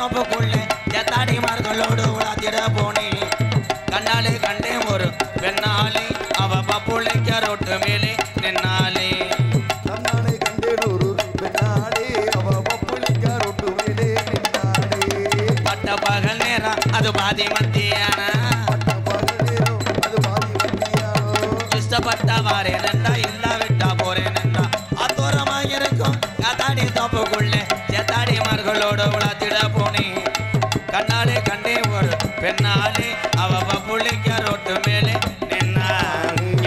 தோப்புக்குள்ளே எத்தாடி மார்களோடு உலாத்திட போனேன் கண்ணாலே கண்டேன் ஒரு பெண்ணாலே அவ பப்புளைக்க ரோட்டு மேலே நின்னாலே கண்ணானை கண்டேன் ஒரு பெண்ணாடே அவ பப்புளிக்கா ரொட்டு மேலே நின்னாடே பட்ட பகல் நேரம் அது பாதி மத்தியான பட்ட பகல் நேரம் அது பாதி வந்தியாரோ இஷ்டப்பட்டவாறே நின்றா இல்லா விட்டா போறேன் நின்றா அத்தோரமாக இருக்கும் கத்தாடி தோப்புக்குள்ளே சேத்தாடி மார்களோடு உலாத்திட போனேன் கண்ணாலே கண்டே ஒரு பெண்ணாலே அவ பப்புளைக்க ரோட்டு மேலே நின்னாங்க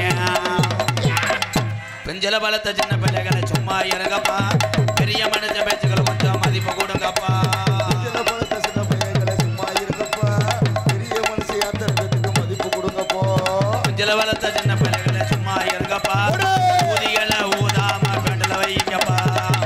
பெஞ்சல பலத்த சின்ன பிள்ளைகளை சும்மா இருங்கப்பா பெரிய மனுஷ பேச்சுக்களை கொஞ்சம் மதிப்பு கொடுங்கப்பா சில பழத்த சின்ன பையன்களை சும்மா இருக்கப்பா பெரிய மனுஷன் தரத்துக்கு மதிப்பு கொடுங்கப்போ பெஞ்சல பலத்த சின்ன பிள்ளைகளை சும்மா இருங்கப்பா ஊதிகளை ஊதாம பெண்டல வைங்கப்பா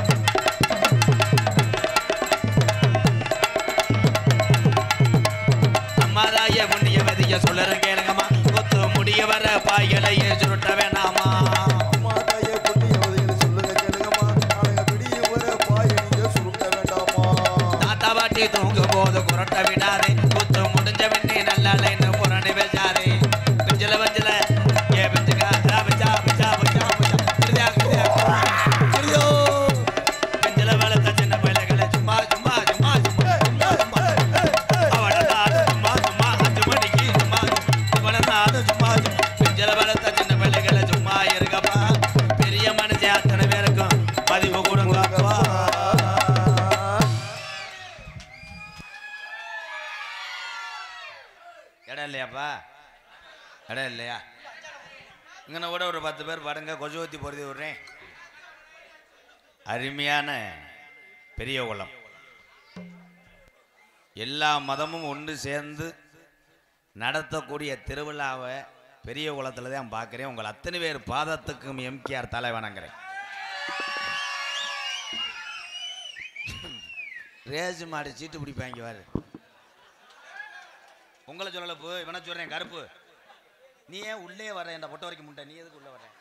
அம்மாதாய புண்ணிய வதிய சொல்லுறேன் கேளுங்கம்மா கொத்து முடிய வர பாய்களையே சுருட்ட வேணாமா அம்மா தாயே புண்ணிய உதவிகளை சொல்லுங்க கேளுங்கம்மா நாளைக்கு விடிய வர பாய நீங்க சுருட்ட வேண்டாமா தாத்தா பாட்டி தூங்கும் போது குரட்ட விடாதே குத்து முடிஞ்ச பின்னே நல்ல லைன் புறணி வச்சாதே பிஞ்சல பஞ்சல ஏ பிஞ்சுக்கா ஆ, பிச்சா பிச்சா பிச்சா பிச்சா கிருதியா கிருதியா கிருதியோ பிஞ்சல வளர்த்த சின்ன பிள்ளைகளை சும்மா சும்மா சும்மா சும்மா சும்மா சும்மா அவளதான் சும்மா சும்மா அஞ்சு மணிக்கு சும்மா அவளதான் சும்மா சும்மா பிஞ்சல வளர்த்த சின்ன பிள்ளைகளை சும்மா இருக்கப்பா பெரிய மனுஷன் அத்தனை பேருக்கும் பதிவு கொடுங்கப்பா இடம் இல்லையாப்பா இடம் இல்லையா இங்கே கூட ஒரு பத்து பேர் பாருங்க கொசு ஊற்றி பொருதி விட்றேன் அருமையான பெரிய குளம் எல்லா மதமும் ஒன்று சேர்ந்து நடத்தக்கூடிய திருவிழாவை பெரிய குளத்தில் தான் பார்க்குறேன் உங்கள் அத்தனை பேர் பாதத்துக்கும் எம்கேஆர் தலை வணங்குறேன் ரேஸ் மாடு சீட்டு பிடிப்பாங்க வாரு உங்களை சொல்லல போ இவனை சொல்றேன் கருப்பு நீ ஏன் உள்ளே வர என்ற பொட்ட வரைக்கும் முட்டை நீ எதுக்கு உள்ள வர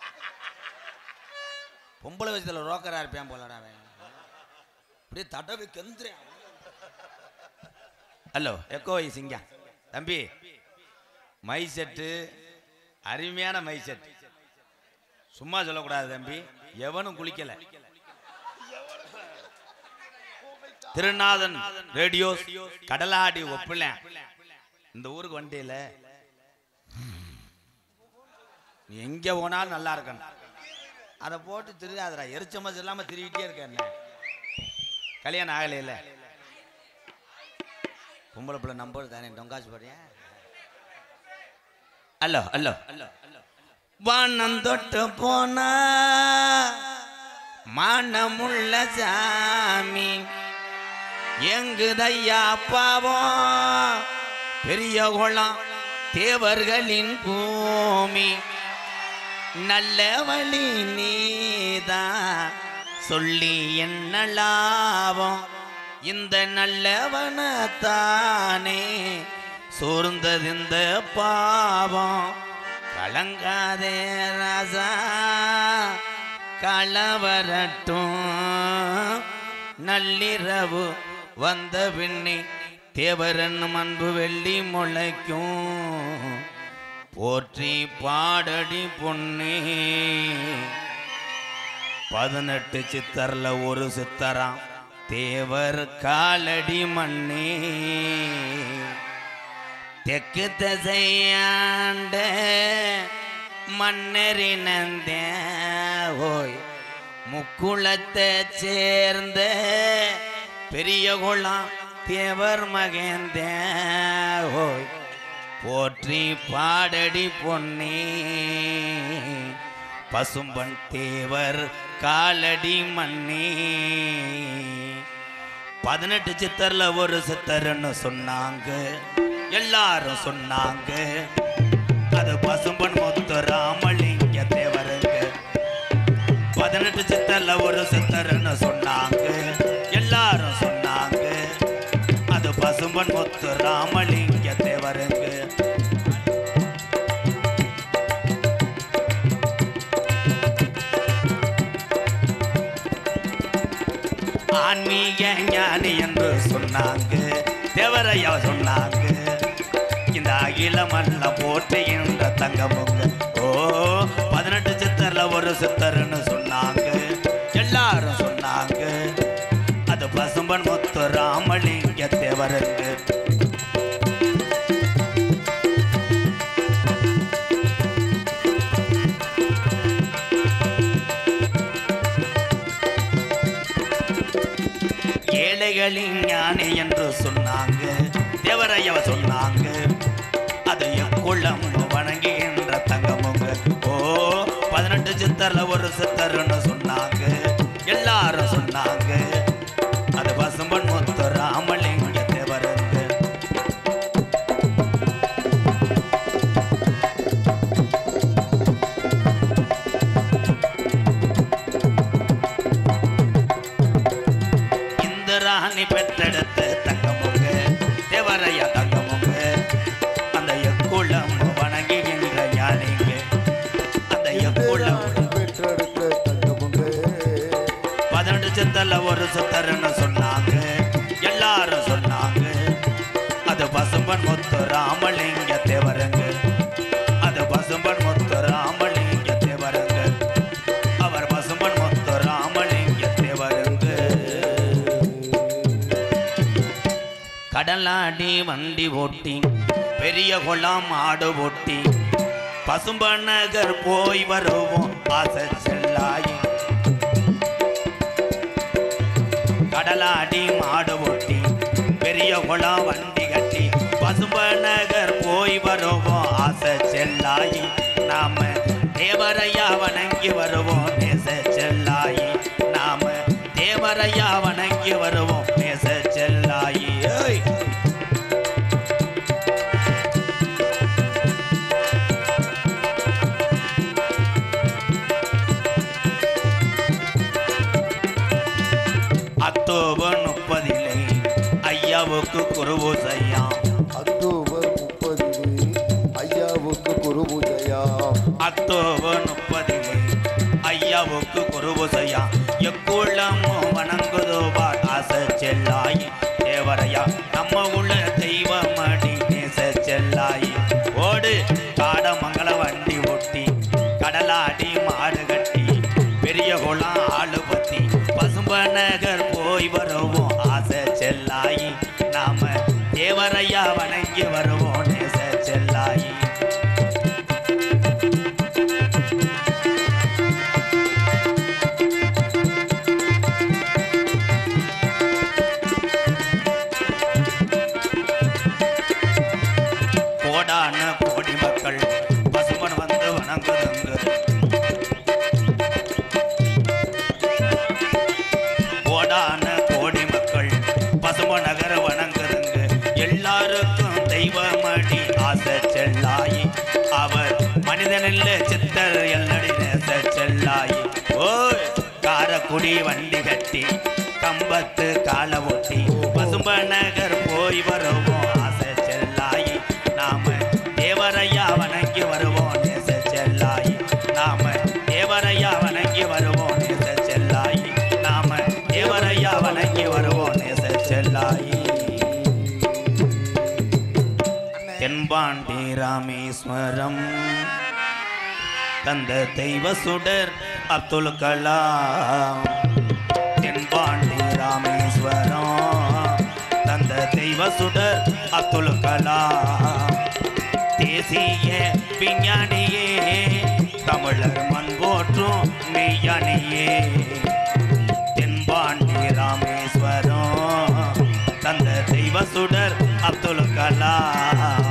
பொம்பளை வயசுல ரோக்கரா இருப்பேன் போலடா அவன் அப்படியே தடவை கெந்துறேன் ஹலோ எக்கோ சிங்கா தம்பி மை செட்டு அருமையான மை செட் சும்மா சொல்லக்கூடாது தம்பி எவனும் குளிக்கல திருநாதன் ரேடியோ கடலாடி ஒப்பில இந்த ஊருக்கு வண்டியில நீ எங்க போனாலும் நல்லா இருக்கணும் அதை போட்டு திருடாதடா எரிச்சமஸ் இல்லாம திருவிட்டே இருக்க என்ன கல்யாணம் ஆகலையில பொம்பளை பிள்ளை நம்பர் தானே டொங்காசு போறியா அல்லோ அல்லோ அல்லோ வானம் தொட்டு போனா மானமுள்ள சாமி எங்குதையா பாவம் பெரிய குளம் தேவர்களின் பூமி நல்ல வழி நீதான் சொல்லி என்ன லாபம் இந்த நல்லவனத்தானே சோர்ந்தது இந்த பாவம் கலங்காதே ராசா களவரட்டும் நள்ளிரவு வந்த பின்னே தேவரன் அன்பு வெள்ளி முளைக்கும் போற்றி பாடடி பொன்னே பதினெட்டு சித்தர்ல ஒரு சித்தராம் தேவர் காலடி மண்ணே தெற்கு திசையாண்ட மன்னரினந்த ஓய் முக்குளத்தை சேர்ந்த பெரிய குளம் தேவர் மகேந்த ஓய் போற்றி பாடடி பொன்னே பசும்பன் தேவர் காலடி மண்ணே பதினெட்டு சித்தர்ல ஒரு சித்தர்னு சொன்னாங்க எல்லாரும் சொன்னாங்க அது பசும்பன் முத்து ராமலிங்க தேவருங்க பதினெட்டு சித்தர்ல ஒரு சித்தர்னு சொன்னாங்க எல்லாரும் சொன்னாங்க அது பசும்பன் முத்து ராமலிங்க தேவருங்க ஆன்மீக ஞானி என்று சொன்னாங்க தேவரையா சொன்னாங்க இந்த அகிலமல்ல போற்றுகின்ற தங்கமுங்க ஓ பதினெட்டு சித்தர்ல ஒரு சித்தர்னு சொன்னாங்க எல்லாரும் சொன்னாங்க அது பசும்பன் முத்து ராமலிங்க தேவருங்க ஏழைகளின் ஞானி என்று சொன்னாங்க தேவரையவ சொன்னாங்க அது எக்குள்ளம் வணங்குகின்ற தங்கமுங்க ஓ பதினெட்டு சித்தர்ல ஒரு சித்தர்னு சொன்னாங்க எல்லாரும் சொன்னாங்க அது பசும்பன் முத்து ராமலிங்க தேவருங்க இந்த ராணி பெற்றெடுத்த தங்கமுங்க தேவரையா தங்கமுங்க அந்த எக்குளம் வணங்குகின்ற ஞானிங்க அந்த எக்குளம் பெற்றெடுத்த தங்கமுங்க பதினெட்டு சித்தல்ல ஒரு சித்தர்னு சொன்னாங்க எல்லாரும் சொன்னாங்க அது பசும்பன் முத்து ராமலிங்க தேவருங்க அது பசும்பன் முத்து ராமலிங்க தேவருங்க அவர் பசும்பன் முத்து ராமலிங்க தேவருங்க கடலாடி வண்டி ஓட்டி பெரிய குளம் ஆடு ஓட்டி பசும்பநகர் போய் வருவோம் ஆசை செல்லாயி கடலாடி மாடு ஓட்டி பெரிய குளம் வண்டி கட்டி பசும்பநகர் போய் வருவோம் ஆசை செல்லாயி நாம தேவரையா வணங்கி வருவோம் நேச செல்லாயி நாம தேவரையா வணங்கி வருவோம் நேச செல்லாயி ஏய் அக்டோபர் முப்பதிலே ஐயாவுக்கு குருவு செய்யாம் அக்டோபர் முப்பதிலே ஐயாவுக்கு குரு பூஜையா அக்டோபர் முப்பதிலே ஐயாவுக்கு குருவு செய்யாம் எக்குள்ளமும் வணங்குதோபார் ஆசை செல்லாயி தேவரையா நம்ம உள்ள தெய்வமடி நேச செல்லாயி ஓடு காடமங்கல வண்டி ஓட்டி கடலாடி மாடு கட்டி பெரிய குளம் ஆளு பத்தி பசும்பநகர் போய் வருவோம் ஆசை செல்லாயி நாம தேவரையா வணங்கி வருவோம் நேச செல்லாயி கோடான கோடி மக்கள் பசுமன் வந்து வணங்குதுங்க கோடான கோடி மக்கள் பசும நகர வணங்குதுங்க எல்லாருக்கும் தெய்வமடி ஆசை செல்லாயி அவர் மனிதனில்ல சித்தர் எல்லடி நேச செல்லாயி ஓய் காரக்குடி வண்டி கட்டி கம்பத்து கால ஒட்டி பசும்ப நகர் போய் வருவோம் ஆசை செல்லாயி நாம தேவரையா வணங்கி வருவோம் நேச செல்லாயி நாம தேவரையா வணங்கி வருவோம் நேச செல்லாயி நாம தேவரையா வணங்கி வருவோம் நேச செல்லாயி தென்பாண்டி ராமேஸ்வரம் தந்த தெய்வ சுடர் அப்துல் கலாம் தென்பாண்டி ராமேஸ்வரம் தந்த தெய்வ சுடர் அப்துல் கலாம் தேசிய விஞ்ஞானியே தமிழர் மண் போற்றும் மெய்யானியே தென்பாண்டி ராமேஸ்வரம் தந்த தெய்வ சுடர் அப்துல் கலாம்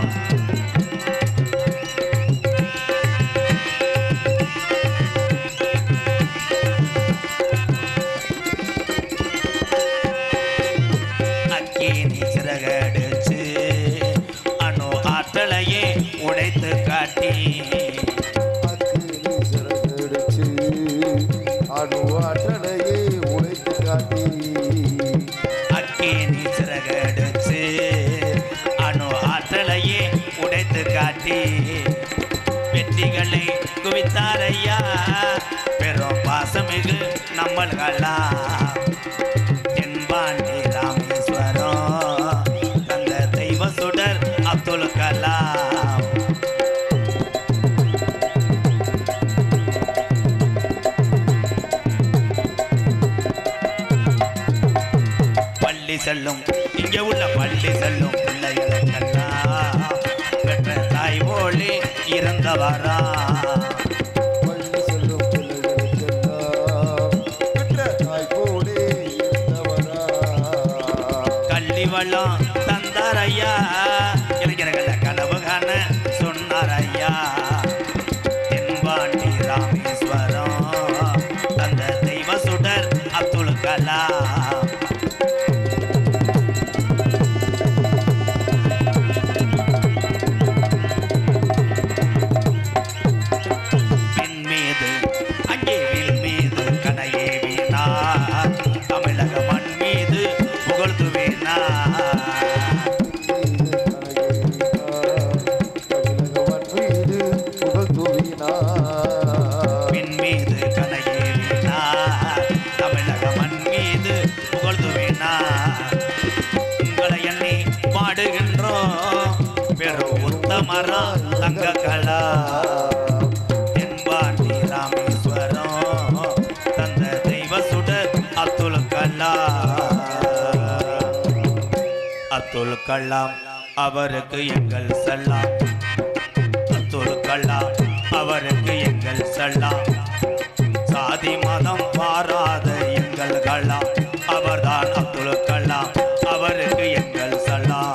அக்கினி சிறகடிச்சு அணு ஆற்றலையே உடைத்து காட்டி அக்கினி சிறகடிச்சு அணு ஆற்றலையே உடைத்து காட்டி அக்கினி சிறகடிச்சு அணு ஆற்றலையே உடைத்து காட்டி வெற்றிகளை குவித்தாரையா பெரும் பாசமிகு நம்மள்களா தென் அப்துல் கலாம் பள்ளி செல்லும் இங்க உள்ள பள்ளி செல்லும் பிள்ளைகளுக்கெல்லாம் பெற்ற தாய் போலி இறந்தவரா பள்ளி செல்லும் பிள்ளைகளுக்கெல்லாம் பெற்ற தாய் போலே இருந்தவரா கள்ளி வள்ளம் தந்தார் ஐயா இளைஞர்கள கனவு காண சொன்னார் ஐயா தென்பாண்டி ராமேஸ்வரம் தந்த தெய்வ சுடர் அப்துல் கலாம் விண் மீது அங்கே வில் மீது கனையே வீணா தமிழக மண் மீது புகழ்ந்து வீணா விண் மீது கனையே வீணா தமிழக மண் மீது புகழ்ந்து வீணா உங்களை எண்ணி பாடுகின்றோம் பெரும் உத்தமரா தங்க கலா தென்பாண்டி ராமேஸ்வரம் தந்த தெய்வ சுடர் அப்துல் கலாம் அப்துல் கலாம் அவருக்கு எங்கள் சலாம் அப்துல் கலாம் அவருக்கு எங்கள் சலாம் சாதி மதம் பாராத எங்கள் கலாம் அவர்தான் அப்துல் கலாம் அவருக்கு எங்கள் சலாம்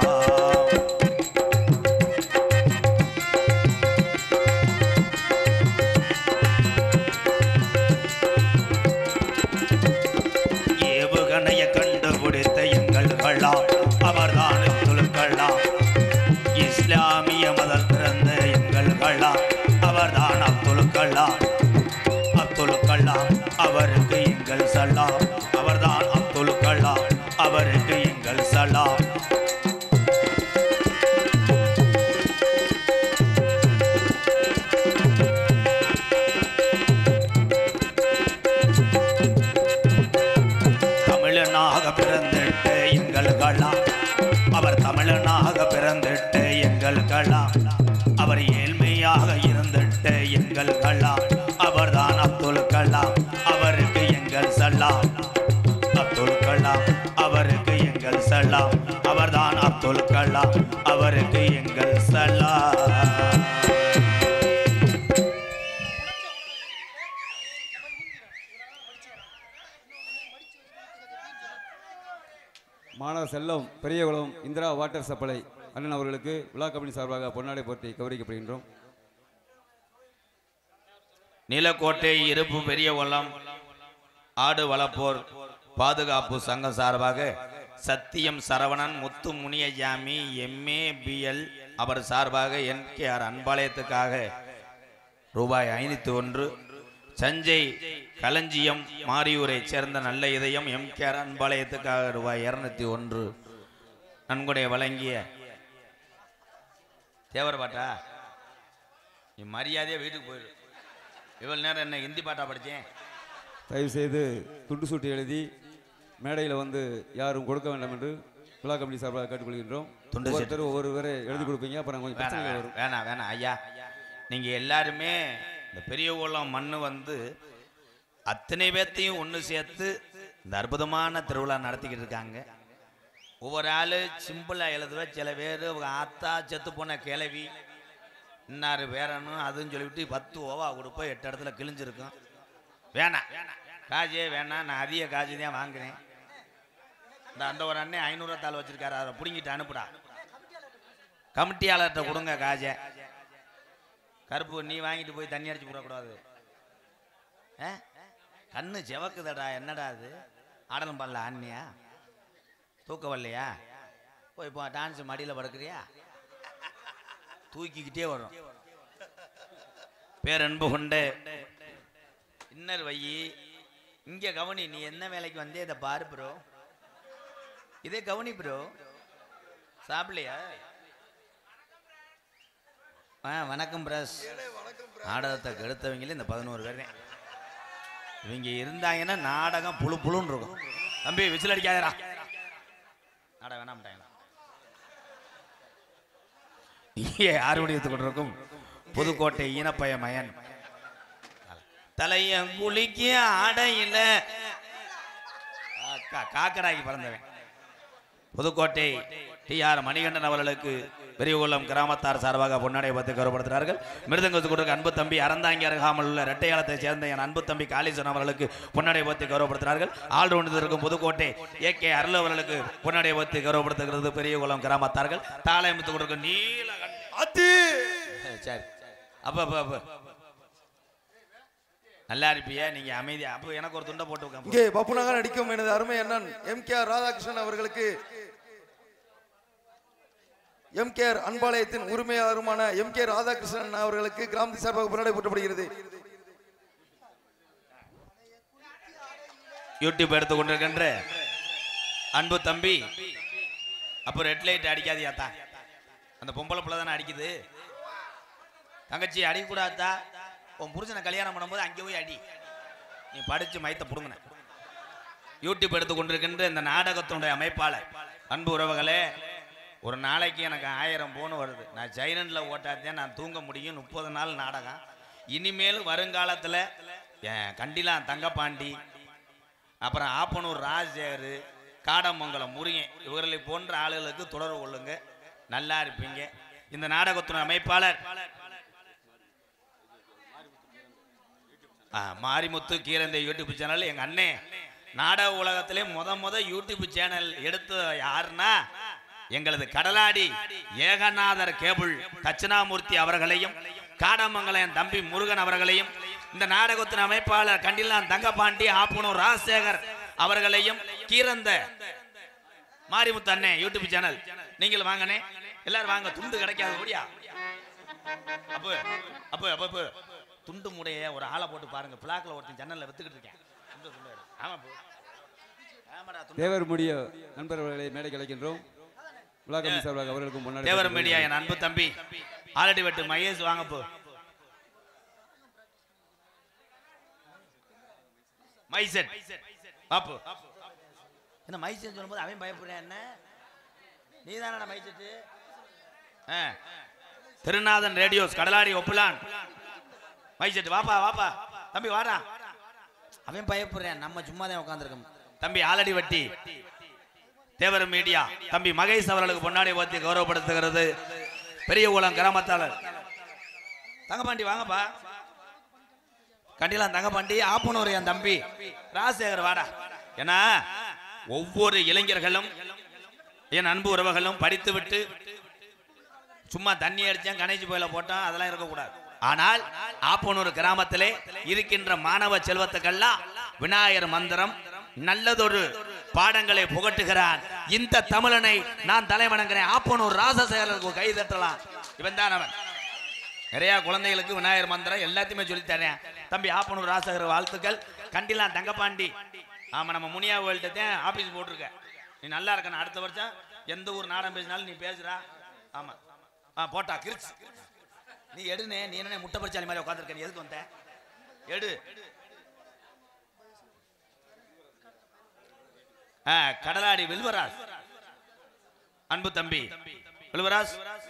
ஏவுகணைய கண்டுபிடித்த எங்கள் கலாம் அவர்தான் அப்துல் கலாம் இஸ்லாமிய மதம் பிறந்த எங்கள் கலாம் அவர்தான் அப்துல் கலாம் அப்துல் கலாம் அவருக்கு எங்கள் சலாம் அவர்தான் அப்துல் கலாம் அவருக்கு எங்கள் சலாம் தமிழனாக பிறந்திட்டு எங்கள் கலாம் அவர் தமிழனாக பிறந்திட்டு எங்கள் கலாம் அவர் ஏழ்மையாக இருந்திட்டு எங்கள் கலாம் அவர்தான் அப்துல் கலாம் அவருக்கு எங்கள் சலாம் அப்துல் கலாம் அவருக்கு எங்கள் சலாம் அவர்தான் அப்துல் கலாம் அவருக்கு எங்கள் சலாம் மாணவர் செல்லம் பெரியகுளம் இந்திரா வாட்டர் சப்ளை அண்ணன் அவர்களுக்கு விழா கமிட்டி சார்பாக பொன்னாடை போட்டி கௌரவிக்கப்படுகின்றோம் நிலக்கோட்டை இருப்பு பெரிய குளம் ஆடு வளப்போர் பாதுகாப்பு சங்கம் சார்பாக சத்தியம் சரவணன் முத்து முனியஜாமி எம்ஏ பிஎல் அவர் சார்பாக என்கேஆர் அன்பாலயத்துக்காக ரூபாய் ஐநூத்தி ஒன்று சஞ்சய் களஞ்சியம் மாரியூரைச் சேர்ந்த நல்ல இதயம் எம்கேஆர் அன்பாலயத்துக்காக ரூபாய் இருநூத்தி ஒன்று நன்கொடை வழங்கிய தேவர் பாட்டா நீ மரியாதையா வீட்டுக்கு போயிடு இவ்வளவு நேரம் என்ன ஹிந்தி பாட்டா படிச்சேன் தயவு செய்து துண்டு சூட்டு எழுதி மேடையில் வந்து யாரும் கொடுக்க வேண்டாம் என்று விழா கமிட்டி சார்பாக கேட்டுக்கொள்கின்றோம் துண்டு சீட்டு. ஒவ்வொருத்தரும் ஒவ்வொரு பேரை எழுதி கொடுப்பீங்க அப்புறம் கொஞ்சம் வேணாம் பிரச்சனைகள் வேணாம், வரும் வேணாம் வேணாம் ஐயா நீங்க எல்லாருமே இந்த பெரிய குளம் மண்ணு வந்து அத்தனை பேர்த்தையும் ஒன்று சேர்த்து இந்த அற்புதமான திருவிழா நடத்திக்கிட்டு இருக்காங்க ஒவ்வொரு ஆளு சிம்பிளா எழுதுவ சில பேர் ஆத்தா செத்து போன கிளவி இன்னாரு வேறனும் அதுன்னு சொல்லிவிட்டு பத்து ஓவா கொடுப்போம் எட்டு இடத்துல கிழிஞ்சிருக்கும் வேணாம் காஜே வேணாம் நான் அதிக காஜி தான் வாங்குறேன் இந்த அந்த ஒரு அண்ணன் ஐநூறுவா தாள் வச்சிருக்காரு அதை பிடுங்கிட்டு அனுப்புடா கமிட்டியாளர்கிட்ட கொடுங்க காஜை கருப்பு நீ வாங்கிட்டு போய் தண்ணி அடிச்சு விடக்கூடாது ஆ? கண்ணு செவக்குதடா என்னடா அது ஆடலும் பண்ணல ஆண்ணியா தூக்க வரலையா போய் இப்போ டான்ஸ் மடியில் படுக்கிறியா தூக்கிக்கிட்டே வரும் பேரன்பு கொண்டு இன்னர் வையி இங்க கவனி நீ என்ன வேலைக்கு வந்தே இதை பாரு ப்ரோ இதே கவனி ப்ரோ சாப்பிடலையா ஆ வணக்கம் பிரஸ் நாடகத்தை கெடுத்தவங்களே இந்த பதினோரு பேர் தான் இவங்க இருந்தாங்கன்னா நாடகம் புழு புழுன்னு இருக்கும் தம்பி விசில் அடிக்காதடா நாடகம் வேணாம்ட்டாங்களா இங்கே ஆர்வடித்துக் கொண்டிருக்கும் புதுக்கோட்டை ஈனப்பய மயன் தலைய குளிக்க ஆடையில கா- காக்கடாக்கி பிறந்தவன் புதுக்கோட்டை டி ஆர் மணிகண்டன் அவர்களுக்கு பெரியகுளம் கிராமத்தார் சார்பாக பொன்னாடை பற்றி கௌரவப்படுத்துகிறார்கள் மிருதங்கத்துக்கு கொடுக்க அன்பு தம்பி அறந்தாங்கி அருகாமல் உள்ள இரட்டையாளத்தை சேர்ந்த என் அன்பு தம்பி காளீசன் அவர்களுக்கு பொன்னாடை பற்றி கௌரவப்படுத்துகிறார்கள் ஆல்ரவுண்டில் இருக்கும் புதுக்கோட்டை ஏ கே அருள் அவர்களுக்கு பொன்னாடை பற்றி கௌரவப்படுத்துகிறது பெரியகுளம் கிராமத்தார்கள் தாளயமத்து கொடுக்க நீல அத்தி சரி அப்ப அப்ப அப்ப நல்லா இருப்பியா நீங்க அமைதியா அப்போ எனக்கு ஒரு துண்டை போட்டு உட்காந்து இங்கே பப்புனாக நடிக்கும் எனது அருமை அண்ணன் எம் கே ஆர் ராதாகிருஷ்ணன் அவர்களுக்கு எம் கே ஆர் அன்பாலயத்தின் உரிமையாளருமான எம் கே ராதாகிருஷ்ணன் அவர்களுக்கு கிராமத்து சார்பாக பொன்னாடை போட்டப்படுகிறது யூடியூப் எடுத்து கொண்டிருக்கின்ற அன்பு தம்பி அப்போ ரெட் லைட் அடிக்காதியாத்தா அந்த பொம்பளை பிள்ளை தானே அடிக்குது தங்கச்சி அடிக்கக்கூடாதா உன் புருஷனை கல்யாணம் பண்ணும்போது அங்கே போய் அடி நீ படிச்சு மயத்தை புடுங்கின யூடியூப் எடுத்து கொண்டிருக்கின்ற இந்த நாடகத்தினுடைய அமைப்பாளர் அன்பு உறவுகளே ஒரு நாளைக்கு எனக்கு ஆயிரம் போன் வருது நான் ஜெயலண்டில் ஓட்டாத்தேன் நான் தூங்க முடியும் முப்பது நாள் நாடகம் இனிமேல் வருங்காலத்தில் என் கண்டிலாம் தங்கப்பாண்டி அப்புறம் ஆப்பனூர் ராஜேகர் காடமங்கலம் முருகன் இவர்களை போன்ற ஆளுகளுக்கு தொடர்பு கொள்ளுங்க நல்லா இருப்பீங்க இந்த நாடகத்தின் அமைப்பாளர் ஆ, மாரிமுத்து கீரந்தை யூடியூப் சேனல் எங்க அண்ணே நாடக உலகத்திலே முத முத யூடியூப் சேனல் எடுத்து யாருன்னா எங்களது கடலாடி ஏகநாதர் கேபிள் தட்சிணாமூர்த்தி அவர்களையும் காடமங்கலம் என் தம்பி முருகன் அவர்களையும் இந்த நாடகத்தின் அமைப்பாளர் கண்டிலான் தங்கபாண்டி ஆப்பனூர் ராஜசேகர் அவர்களையும் கீரந்த மாரிமுத்து அண்ணே யூடியூப் சேனல் நீங்கள் வாங்கனே எல்லாரும் வாங்க துண்டு கிடைக்காது ஓடியா அப்போ அப்போ அப்போ அப்போ துண்டு முடைய ஒரு ஆளை போட்டு பாருங்க பிளாக்ல ஒருத்தன் ஜன்னல்ல வித்துக்கிட்டு இருக்கேன் துண்டு, துண்டு எடு. ஆமா போ ஆமாடா துண்டு தேவர் முடிய நண்பர்களை மேடை கிடைக்கின்றோம் விழா கமிட்டி சார்பாக அவர்களுக்கும் பொன்னாடை தேவர் போட்டி மீடியா என் அன்பு தம்பி ஆலடி வெட்டு மகேஷ் வாங்க போ மைசெட் பாப்பு என்ன மைசெட் சொல்லும்போது அவன் பயப்படுறேன் என்ன நீ தானடா மைசெட்டு ஆ. திருநாதன் ரேடியோஸ் கடலாடி ஒப்புலான் மைசெட் வாப்பா வாப்பா தம்பி வாடா அவன் பயப்படுறேன் நம்ம சும்மா தான் உட்காந்துருக்கோம் தம்பி ஆலடி வட்டி தேவர் மீடியா தம்பி மகேஷ் அவர்களுக்கு பொன்னாடி ஓத்தி கௌரவப்படுத்துகிறது பெரிய ஊலம் கிராமத்தாளர் தங்கபாண்டி வாங்கப்பா கண்டிலாம் தங்கபாண்டி ஆப்பனூர் என் தம்பி ராஜசேகர் வாடா ஏன்னா ஒவ்வொரு இளைஞர்களும் என் அன்பு உறவுகளும் படித்துவிட்டு சும்மா தண்ணி அடிச்சேன் கணேஷ் போயில போட்டான் அதெல்லாம் இருக்கக்கூடாது ஆனால் ஆப்பனூர் கிராமத்திலே இருக்கின்ற மாணவ செல்வத்துக்கெல்லாம் விநாயகர் மந்திரம் நல்லதொரு பாடங்களை புகட்டுகிறான் இந்த தமிழனை நான் தலைவணங்குறேன் ஆப்பனூர் ராசசேகருக்கு கை தட்டலாம் இவன் தான் அவன் நிறைய குழந்தைகளுக்கு விநாயகர் மந்திரம் எல்லாத்தையுமே சொல்லித் தரேன் தம்பி ஆப்பனூர் ராசகர் வாழ்த்துக்கள் கண்டிலாம் தங்கப்பாண்டி ஆமா நம்ம முனியா கோயில்கிட்ட தான் ஆபீஸ் போட்டிருக்க நீ நல்லா இருக்கணும் அடுத்த வருஷம் எந்த ஊர் நாடம் பேசினாலும் நீ பேசுறா ஆமா ஆ போட்டா கிரிச்சு நீ எடுனே நீ என்ன முட்டை பறிச்சாலி மாதிரி உட்காந்துருக்க நீ எதுக்கு வந்த எடு ஆ, கடலாடி வில்வராஜ் அன்பு தம்பி வில்வராஜ்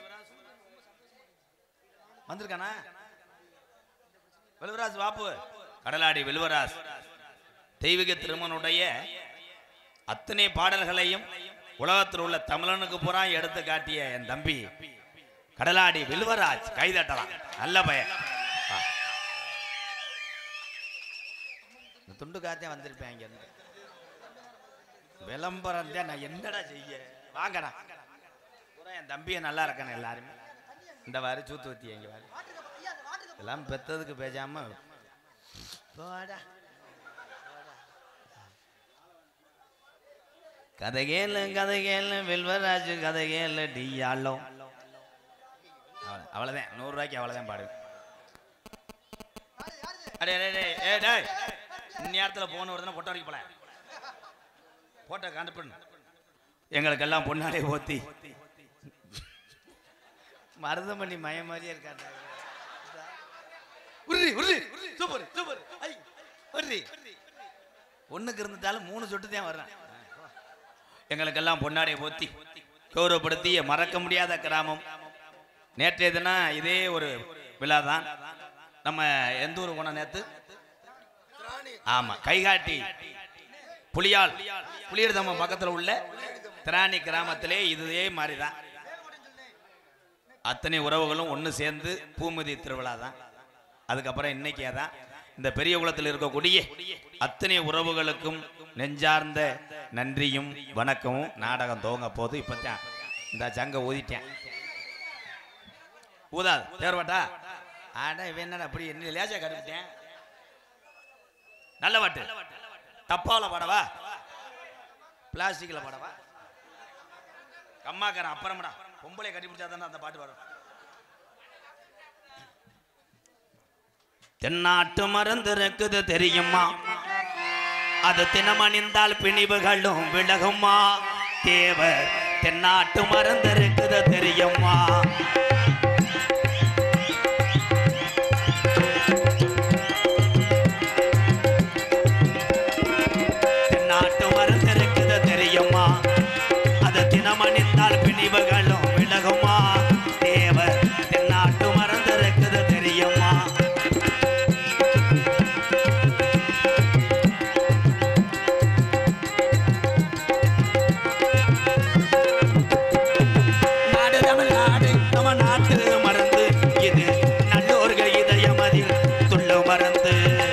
வந்திருக்கானா வில்வராஜ் வாப்பு கடலாடி வில்வராஜ் தெய்வீக திருமனுடைய அத்தனை பாடல்களையும் உலகத்தில் உள்ள தமிழனுக்கு பூரா எடுத்து காட்டிய என் தம்பி கடலாடி வில்வராஜ் கைதட்டலாம் நல்ல பையன் வா. இந்த துண்டு காத்தே வந்திருப்பேன் இங்க இருந்து விளம்பரம் தான் நான் என்னடா செய்ய வாங்கடா பூரா என் தம்பியை நல்லா இருக்கானே எல்லாருமே இந்த வாரு சூத்து வத்தி எங்க வாரு எல்லாம் பெத்ததுக்கு பேசாம போடா கதை கேளு கதை கேளு வெல்வராஜு கதை கேளு டியாலும் அவ்வளவு- அவ்வளவுதான் நூறு ரூபாய்க்கு அவ்வளவுதான் பாடு அடே அடே, அடே, ஏய், டேய் இந்நேரத்தில் போன வருதுன்னா பொட்டை வரைக்கும் போல போட்டோ கண்டுபிடின எங்களுக்கெல்லாம் பொன்னாடை ஓத்தி மருதமணி மய மாதிரியே இருக்காண்டா உர்ரி உர்ரி சூப்பர் சூப்பர் ஐ உர்ரி ஒண்ணுக்கு இருந்துட்டாலும் மூணு சொட்டு தான் வர்றேன் எங்களுக்கெல்லாம் பொன்னாடை போத்தி கௌரவப்படுத்திய மறக்க முடியாத கிராமம் நேற்றைய தினம் இதே ஒரு விழா தான் நம்ம எந்த ஊர் போனோம் நேத்து ஆமா கைகாட்டி புலியால் புலியர் தம்ம பக்கத்துல உள்ள திராணி கிராமத்திலே இதே மாதிரி தான் அத்தனை உறவுகளும் ஒன்று சேர்ந்து பூமதி திருவிழா தான் அதுக்கப்புறம் இன்னைக்கு அதான் இந்த பெரிய குளத்தில் இருக்கக்கூடிய அத்தனை உறவுகளுக்கும் நெஞ்சார்ந்த நன்றியும் வணக்கமும் நாடகம் துவங்க போது இப்பதான் இந்த சங்க ஊதிட்டேன் ஊதாது தேர்வாட்டா ஆடா இவன் என்னடா அப்படி என்ன லேசா கட்டுவிட்டேன் நல்ல பாட்டு டப்பாவில் பாடவா பிளாஸ்டிக்கில் பாடவா கம்மாக்காரன் அப்புறம்டா பொம்பளை கட்டி பிடிச்சா தானே அந்த பாட்டு வரும் தென்னாட்டு மருந்து இருக்குது தெரியுமா அது தினமணிந்தால் பிணிவுகளும் விலகுமா தேவர் தென்னாட்டு மருந்து இருக்குது தெரியுமா தென்னாட்டு மருந்து இருக்குது தெரியுமா அது தினமணிந்தால் பிணிவுகளும் விலகுமா தேவர் தென்னாட்டு மருந்து இருக்குது தெரியுமா நாடு தமிழ்நாடு நம்ம நாட்டு மருந்து இது நல்லோர்கள் இதயம் அதில் துள்ளு மருந்து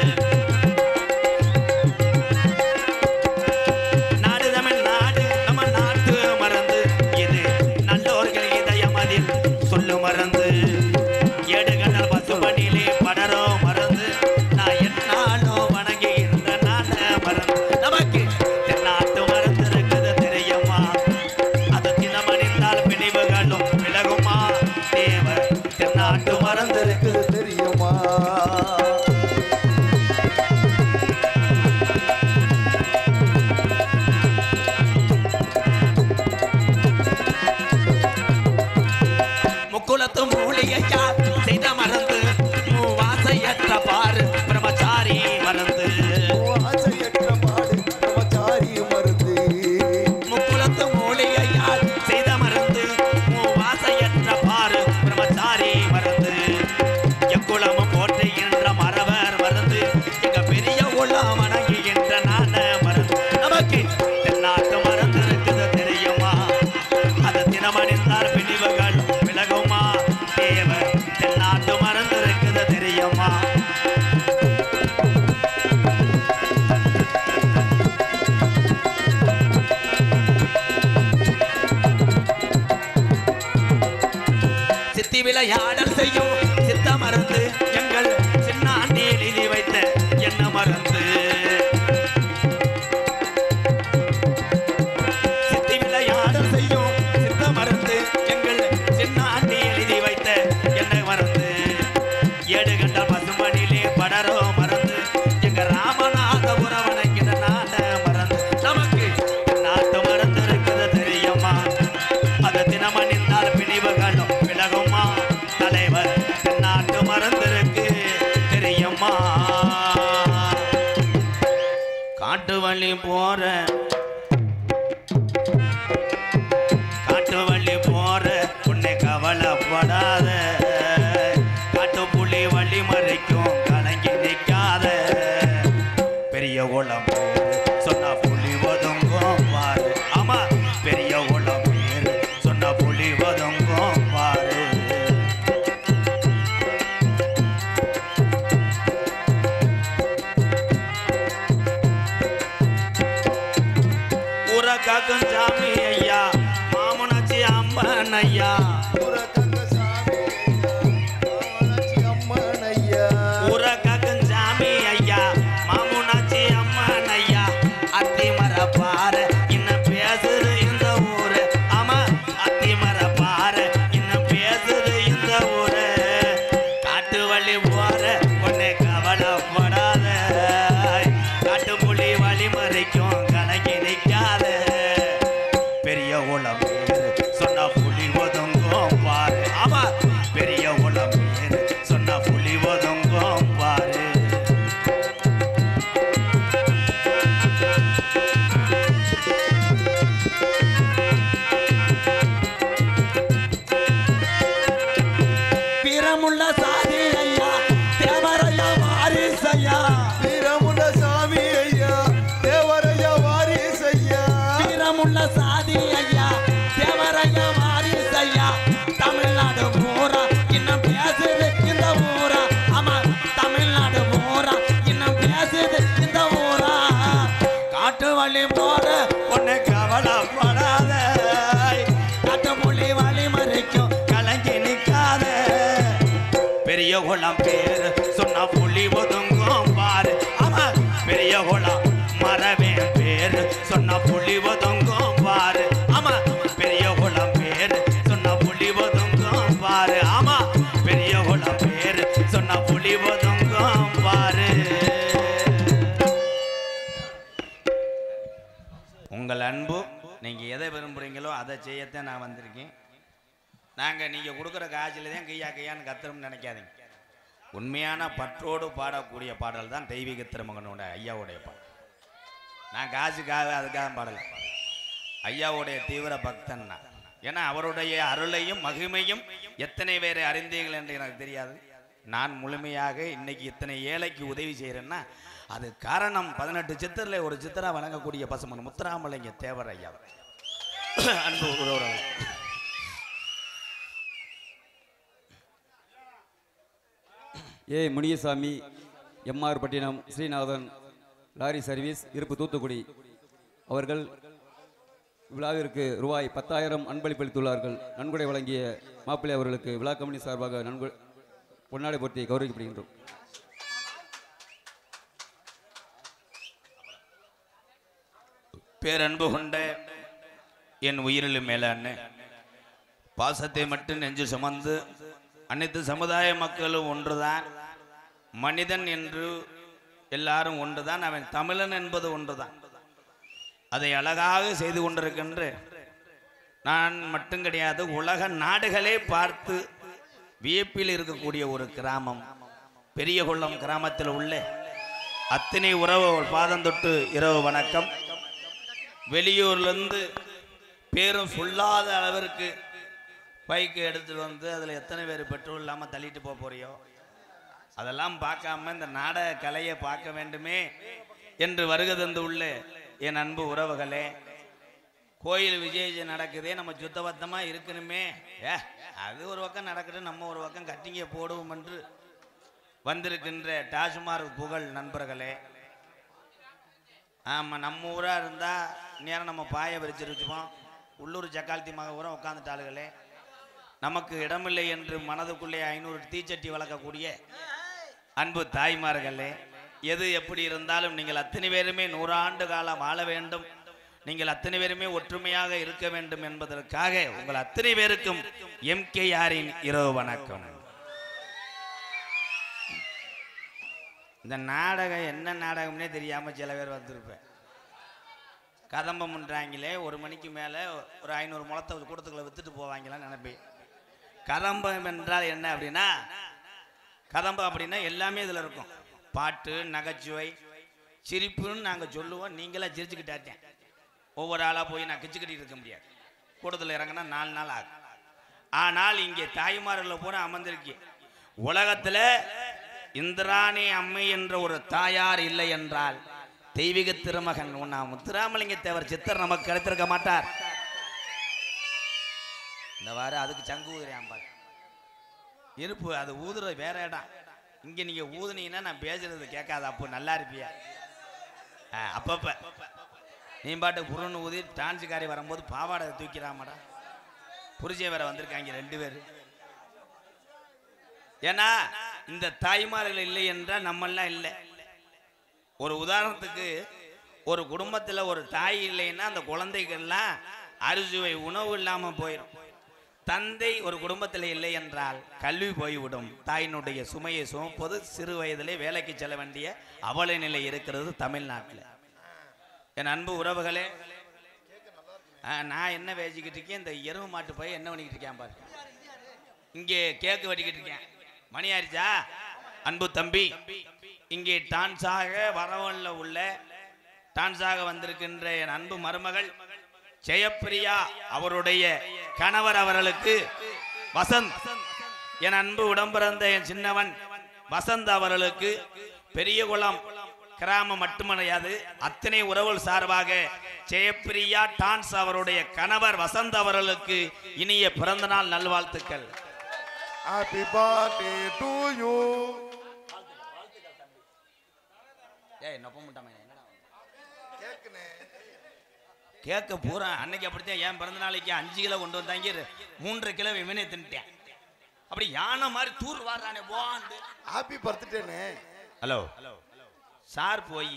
நாடு தமிழ்நாடு நம்ம நாட்டு மருந்து இது நல்லோர்கள் இதயம் அதில் சொல்லு மருந்து ஏடு கண்ணல் பசுபணியிலே படரோ மருந்து நான் என்னாலோ வணங்குகின்ற நாட மருந்து நமக்கு தென்னாட்டு மருந்து இருக்குது தெரியுமா அது தினமணிந்தால் பிணிவுகளும் விலகுமா தேவர் தென்னாட்டு மருந்து இருக்குது இது தெரியுமா முக்குலத்து மூலிகையா செய்த மருந்து வாசையற்ற பாரு பிரம்மச்சாரி மருந்து ஆசையற்ற பாடு பிரம்மச்சாரி மருந்து முக்குலத்து மூலிகையா செய்த மருந்து வாசையற்ற பாரு பிரம்மச்சாரி மருந்து எக்குளமும் போற்றுகின்ற மரவர் மருந்து எங்க பெரிய உளம் வணங்குகின்ற நான மருந்து நமக்கு தென்னாட்டு மருந்து இருக்குது தெரியுமா அது தினமணிந்தார் பிணிவுகள் விலகுமா தேவர் தென்னாட்டு மருந்து இருக்குது தெரியுமா சித்தி விளையாடல் செய்யும் சித்த மருந்து எங்கள் சின்ன அண்ணியில் எழுதி வைத்த என்ன மருந்து சித்தி விளையாடல் செய்யும் சித்த மருந்து எங்கள் சின்ன அண்ணி எழுதி வைத்த என்ன மருந்து ஏடு கண்ட பசுமணிலே படரோ மருந்து எங்க ராமநாதபுரம் வணங்கின நாட மருந்து நமக்கு நாட்டு மருந்து இருக்குது தெரியுமா அது தினமணிந்தால் பிணிவுகளும் விலகுமா தலைவர் நாட்டு மருந்து இருக்கு தெரியுமா காட்டு வழி போற காட்டு வழி போற உன்னை கவலைப்படாத காட்டு புலி வழி மறைக்கும் கலங்கி நிற்காத பெரிய குளம் சொன்ன புலி ஒதுங்கும் பாரு ஆமா பெரிய குளம் பேரு சொன்ன புலி ஒதுங்கும் பாரு ஊர காக்கும் சாமி ஐயா மாமனாச்சி அம்மன் ஐயா புற கந்தசாமி ஐயா, காவலாச்சி அம்மன் ஐயா. ஊர காக்கும் சாமி ஐயா மாமனாச்சி அம்மன் ஐயா அத்தி மர பாரு இன்னும் பேசுது இந்த ஊரு ஆமா அத்தி மர பாரு இன்னும் பேசுது இந்த ஊரு காட்டு வழி போற உன்னை கவலைப்படாத காட்டு புலி வழி மறைக்கும் கணக்கி நிற்காத ஐயா வீரமுள்ள சாமி ஐயா தேவரையா வாரிசு ஐயா வீரமுள்ள சாதி ஐயா தேவரையா வாரிசு ஐயா தமிழ்நாடு பூரா இன்னும் பேசுது இந்த ஊரா ஆமா தமிழ்நாடு பூரா இன்னும் பேசுது இந்த ஊரா காட்டு வழி போற ஒண்ணு கவலைப்படாத காட்டு மொழி வழி மறைக்கும் கலங்கி நிக்காத பெரிய குளம் பேரு சொன்ன புலி ஒதுங்கும் பாரு ஆமா பெரிய குளம் மரவே பேரு சொன்ன புலி ஒதுங்கும் பாரு ஆமா பெரிய குளம் பேரு சொன்ன புலி ஒதுங்கும் பாரு ஆமா பெரிய குளம் பேரு சொன்ன புலி ஒதுங்கும் பாரு உங்கள் அன்பு நீங்க எதை விரும்புறீங்களோ அதை செய்யத்தான் நான் வந்திருக்கேன் நாங்கள் நீங்கள் கொடுக்குற காய்ச்சல தான் கையா கையான்னு கத்துறோம்னு நினைக்காதீங்க உண்மையான பற்றோடு பாடக்கூடிய பாடல் தான் தெய்வீக திருமகனோட ஐயாவுடைய பாடல் நான் காசுக்காக அதுக்காக பாடலை ஐயாவுடைய தீவிர பக்தன் நான் ஏன்னா அவருடைய அருளையும் மகிமையும் எத்தனை பேரை அறிந்தீர்கள் என்று எனக்கு தெரியாது நான் முழுமையாக இன்னைக்கு இத்தனை ஏழைக்கு உதவி செய்கிறேன்னா அது காரணம் பதினெட்டு சித்தரில் ஒரு சித்தரா வழங்கக்கூடிய பசுமன் முத்துராமலிங்க தேவர் ஐயா அன்பு உறவுறவர் ஏ Muniyasamy MR Pattinam Srinathan lorry service இருப்பு தூத்துக்குடி அவர்கள் விழாவிற்கு ரூபாய் பத்தாயிரம் அன்பளிப்பளித்துள்ளார்கள் நன்கொடை வழங்கிய மாப்பிள்ளை அவர்களுக்கு விழா கமிட்டி சார்பாக நன்கொ பொன்னாடை போட்டி கௌரவிக்கப்படுகின்றோம் பேரன்பு கொண்ட என் உயிரிலும் மேலான பாசத்தை மட்டும் நெஞ்சு சுமந்து அனைத்து சமுதாய மக்களும் ஒன்றுதான் மனிதன் என்று எல்லாரும் ஒன்றுதான் அவன் தமிழன் என்பது ஒன்றுதான் அதை அழகாக செய்து கொண்டிருக்கின்ற நான் மட்டும் கிடையாது உலக நாடுகளே பார்த்து வியப்பில் இருக்கக்கூடிய ஒரு கிராமம் பெரிய கொள்ளம் கிராமத்தில் உள்ள அத்தனை உறவு பாதம் தொட்டு இரவு வணக்கம் வெளியூர்லேருந்து பேரும் சொல்லாத அளவிற்கு பைக்கு எடுத்துட்டு வந்து அதில் எத்தனை பேர் பெட்ரோல் இல்லாமல் தள்ளிட்டு போக போறியோ அதெல்லாம் பார்க்காம இந்த நாடக கலையை பார்க்க வேண்டுமே என்று வருகை தந்து உள்ள என் அன்பு உறவுகளே கோயில் விஜயம் நடக்குதே நம்ம சுத்தபத்தமாக இருக்கணுமே ஏ அது ஒரு பக்கம் நடக்கட்டும் நம்ம ஒரு பக்கம் கட்டிங்க போடுவோம் என்று வந்திருக்கின்ற டாஸ்மார்க் புகழ் நண்பர்களே ஆமாம் நம்ம ஊராக இருந்தால் நேரம் நம்ம பாயை விரிச்சு வச்சுப்போம் உள்ளூர் ஜக்காலத்தி மக ஊரம் உட்காந்துட்டாளுகளே நமக்கு இடமில்லை என்று மனதுக்குள்ளே ஐநூறு தீச்சட்டி வளர்க்கக்கூடிய அன்பு தாய்மார்களே எது எப்படி இருந்தாலும் நீங்கள் அத்தனை பேருமே நூறாண்டு காலம் வாழ வேண்டும் நீங்கள் அத்தனை பேருமே ஒற்றுமையாக இருக்க வேண்டும் என்பதற்காக உங்கள் அத்தனை பேருக்கும் எம்கேஆரின் இரவு வணக்கம் இந்த நாடகம் என்ன நாடகம்னே தெரியாமல் சில பேர் வந்திருப்பேன் கதம்பம் பண்ணுறாங்களே ஒரு மணிக்கு மேலே ஒரு ஐநூறு முளத்தை கூட்டத்துக்குள்ள வித்துட்டு போவாங்களான்னு நினைப்பேன் கதம்பம் என்றால் என்ன அப்படின்னா கதம்பம் அப்படின்னா எல்லாமே இதில் இருக்கும் பாட்டு நகைச்சுவை சிரிப்புன்னு நாங்கள் சொல்லுவோம் நீங்களா சிரிச்சுக்கிட்டாச்சேன் ஒவ்வொரு ஆளாக போய் நான் கிச்சுக்கிட்டு இருக்க முடியாது கூட்டத்தில் இறங்கினா நாலு நாள் ஆகும் ஆனால் இங்கே தாய்மார்களில் பூரா அமர்ந்திருக்கேன் உலகத்தில் இந்திராணி அம்மை என்ற ஒரு தாயார் இல்லை என்றால் தெய்வீக திருமகன் உன்னா முத்துராமலிங்க தேவர் சித்தர் நமக்கு கிடைத்திருக்க மாட்டார் இந்த வார அதுக்கு சங்கு ஊதுறேன் பாரு இருப்பு அது ஊதுறது வேற இடம் இங்க நீங்க ஊதுனீங்கன்னா நான் பேசுறது கேட்காத அப்போ நல்லா இருப்பியா ஆ, அப்பப்ப நீ பாட்டு புருன்னு ஊதி டான்ஸுக்காரி வரும்போது பாவாடை தூக்கிறாமடா புரிஜை வேற வந்திருக்காங்க ரெண்டு பேர் ஏன்னா இந்த தாய்மார்கள் இல்லை என்றால் நம்மெல்லாம் இல்லை ஒரு உதாரணத்துக்கு ஒரு குடும்பத்தில் ஒரு தாய் இல்லைன்னா அந்த குழந்தைகள்லாம் அறுசுவை உணவு இல்லாமல் போயிடும் தந்தை ஒரு குடும்பத்தில் இல்லை என்றால் கல்வி போய்விடும் தாயினுடைய சுமையை சுமப்பது சிறு வயதிலே வேலைக்கு செல்ல வேண்டிய அவல நிலை இருக்கிறது தமிழ்நாட்டில் என் அன்பு உறவுகளே ஆ, நான் என்ன பேசிக்கிட்டு இருக்கேன் இந்த எருவு மாட்டு பையன் என்ன பண்ணிக்கிட்டு இருக்கேன் பாரு இங்கே கேக்கு வெட்டிக்கிட்டு இருக்கேன் மணி ஆயிடுச்சா அன்பு தம்பி இங்கே டான்ஸாக வரவன்ல உள்ள டான்ஸாக வந்திருக்கின்ற என் அன்பு மருமகள் ஜெயப்பிரியா அவருடைய கணவர் அவர்களுக்கு வசந்த் என் அன்பு உடம்பிறந்த என் சின்னவன் வசந்த் அவர்களுக்கு பெரியகுளம் கிராமம் மட்டுமடையாது அத்தனை உறவுகள் சார்பாக ஜெயப்பிரியா டான்ஸ் அவருடைய கணவர் வசந்த் அவர்களுக்கு இனிய பிறந்தநாள் நல்வாழ்த்துக்கள் ஹாப்பி பர்த்டே டு யூ ஏய் நொப்ப முட்டாமே என்னடா கேக்குனே கேட்க பூரா அன்னைக்கு அப்படித்தான் என் பிறந்த நாளைக்கு அஞ்சு கிலோ கொண்டு வந்தாங்க ரெ- மூன்றரை கிலோ விமனே தின்ட்டேன் அப்படி யானை மாதிரி தூர் வாடுறானே போந்து ஹாப்பி பர்த்டேனே ஹலோ சார் போய்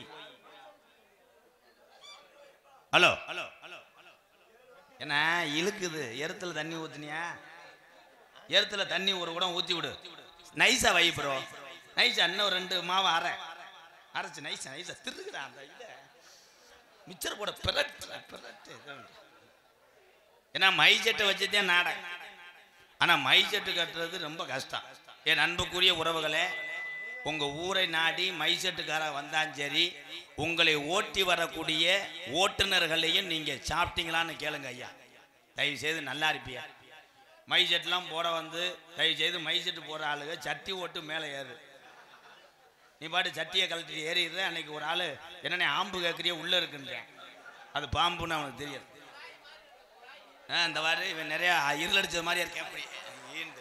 ஹலோ ஹலோ ஹலோ என்ன இழுக்குது எருத்துல தண்ணி ஊத்துனியா எருத்துல தண்ணி ஒரு குடம் ஊத்தி விடு நைஸா வை ப்ரோ நைஸா இன்னும் ஒரு ரெண்டு மாவை அரை அரைச்சு நைஸா நைஸா திருகுடா அந்த இதை மிச்சர் போட பிரட்டு பிரட்டு ஏன்னா மை செட்டை வச்சுதான் நாடகம் ஆனா மை செட்டு கட்டுறது ரொம்ப கஷ்டம் என் அன்புக்குரிய உறவுகளே உங்க ஊரை நாடி மை செட்டுக்கார வந்தாலும் சரி உங்களை ஓட்டி வரக்கூடிய ஓட்டுநர்களையும் நீங்க சாப்பிட்டீங்களான்னு கேளுங்க ஐயா தயவு செய்து நல்லா இருப்பியா மை செட்லாம் போட வந்து தயவு செய்து மை செட்டு போடுற ஆளுங்க சட்டி ஓட்டு மேலே ஏறு நீ பாட்டு சட்டியை கழட்டி ஏறிடுற அன்னைக்கு ஒரு ஆள் என்னென்ன ஆம்பு கேட்குறிய உள்ளே இருக்குன்றேன் அது பாம்புன்னு அவனுக்கு தெரியாது ஆ இந்த மாதிரி இவன் நிறைய இருள் அடிச்சது மாதிரி இருக்கேன் அப்படி ஈண்டு.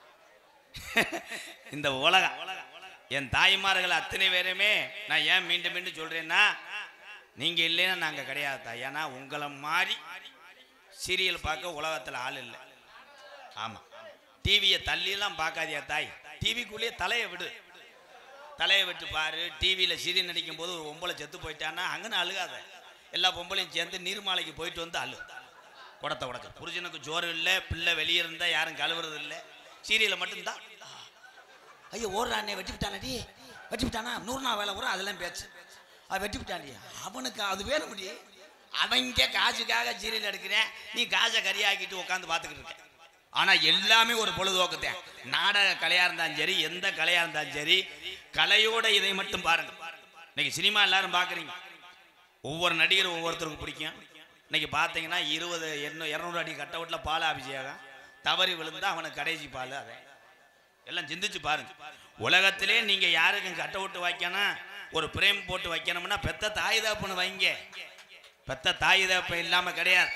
இந்த உலகம் என் தாய்மார்கள் அத்தனை பேருமே நான் ஏன் மீண்டும் மீண்டும் சொல்றேன்னா நீங்க இல்லைன்னா நாங்க கிடையாது தாய் ஏன்னா உங்களை மாதிரி சீரியல் பார்க்க உலகத்துல ஆள் இல்லை ஆமா டிவியை தள்ளியெல்லாம் பார்க்காதியா தாய் டிவிக்குள்ளேயே தலையை விடு தலையை விட்டு பாரு டிவியில் சீரியல் நடிக்கும் போது ஒரு பொம்பளை செத்து போயிட்டான்னா அங்கன்னு அழுகாத எல்லா பொம்பளையும் சேர்ந்து நீர்மாலைக்கு போயிட்டு வந்து அழு குடத்தை உடக்க புருஷனுக்கு ஜோறு இல்லை பிள்ளை வெளியே இருந்தால் யாரும் கழுவுறது இல்லை சீரியலில் மட்டும்தான் ஐயோ ஓடுறானே வெட்டி விட்டானடி வெட்டி விட்டானா நூறு நாள் வேலை வரும் அதெல்லாம் பேச்சு அது வெட்டி விட்டாண்டி அவனுக்கு அது வேணும் முடி அவங்க காசுக்காக சீரியல் எடுக்கிறேன் நீ காசை கறியாக்கிட்டு உட்காந்து பார்த்துக்கிட்டு இருக்க ஆனால் எல்லாமே ஒரு பொழுதுபோக்குத்தேன் நாடக கலையாக இருந்தாலும் சரி எந்த கலையாக இருந்தாலும் சரி கலையோட இதை மட்டும் பாருங்க இன்னைக்கு சினிமா எல்லாரும் பார்க்குறீங்க ஒவ்வொரு நடிகரும் ஒவ்வொருத்தருக்கும் பிடிக்கும் இன்னைக்கு பார்த்தீங்கன்னா இருபது எண்ணூ இரநூறு அடி கட்ட வீட்டில் பால் அபிஷேகம் தவறி விழுந்தா அவனுக்கு கடைசி பால் அதை எல்லாம் சிந்திச்சு பாருங்க உலகத்திலே நீங்க யாருக்கும் கட்ட விட்டு வைக்கணும் ஒரு பிரேம் போட்டு வைக்கணும்னா பெத்த தாய் தகப்பனு வைங்க பெத்த தாய் தகப்பன் இல்லாம கிடையாது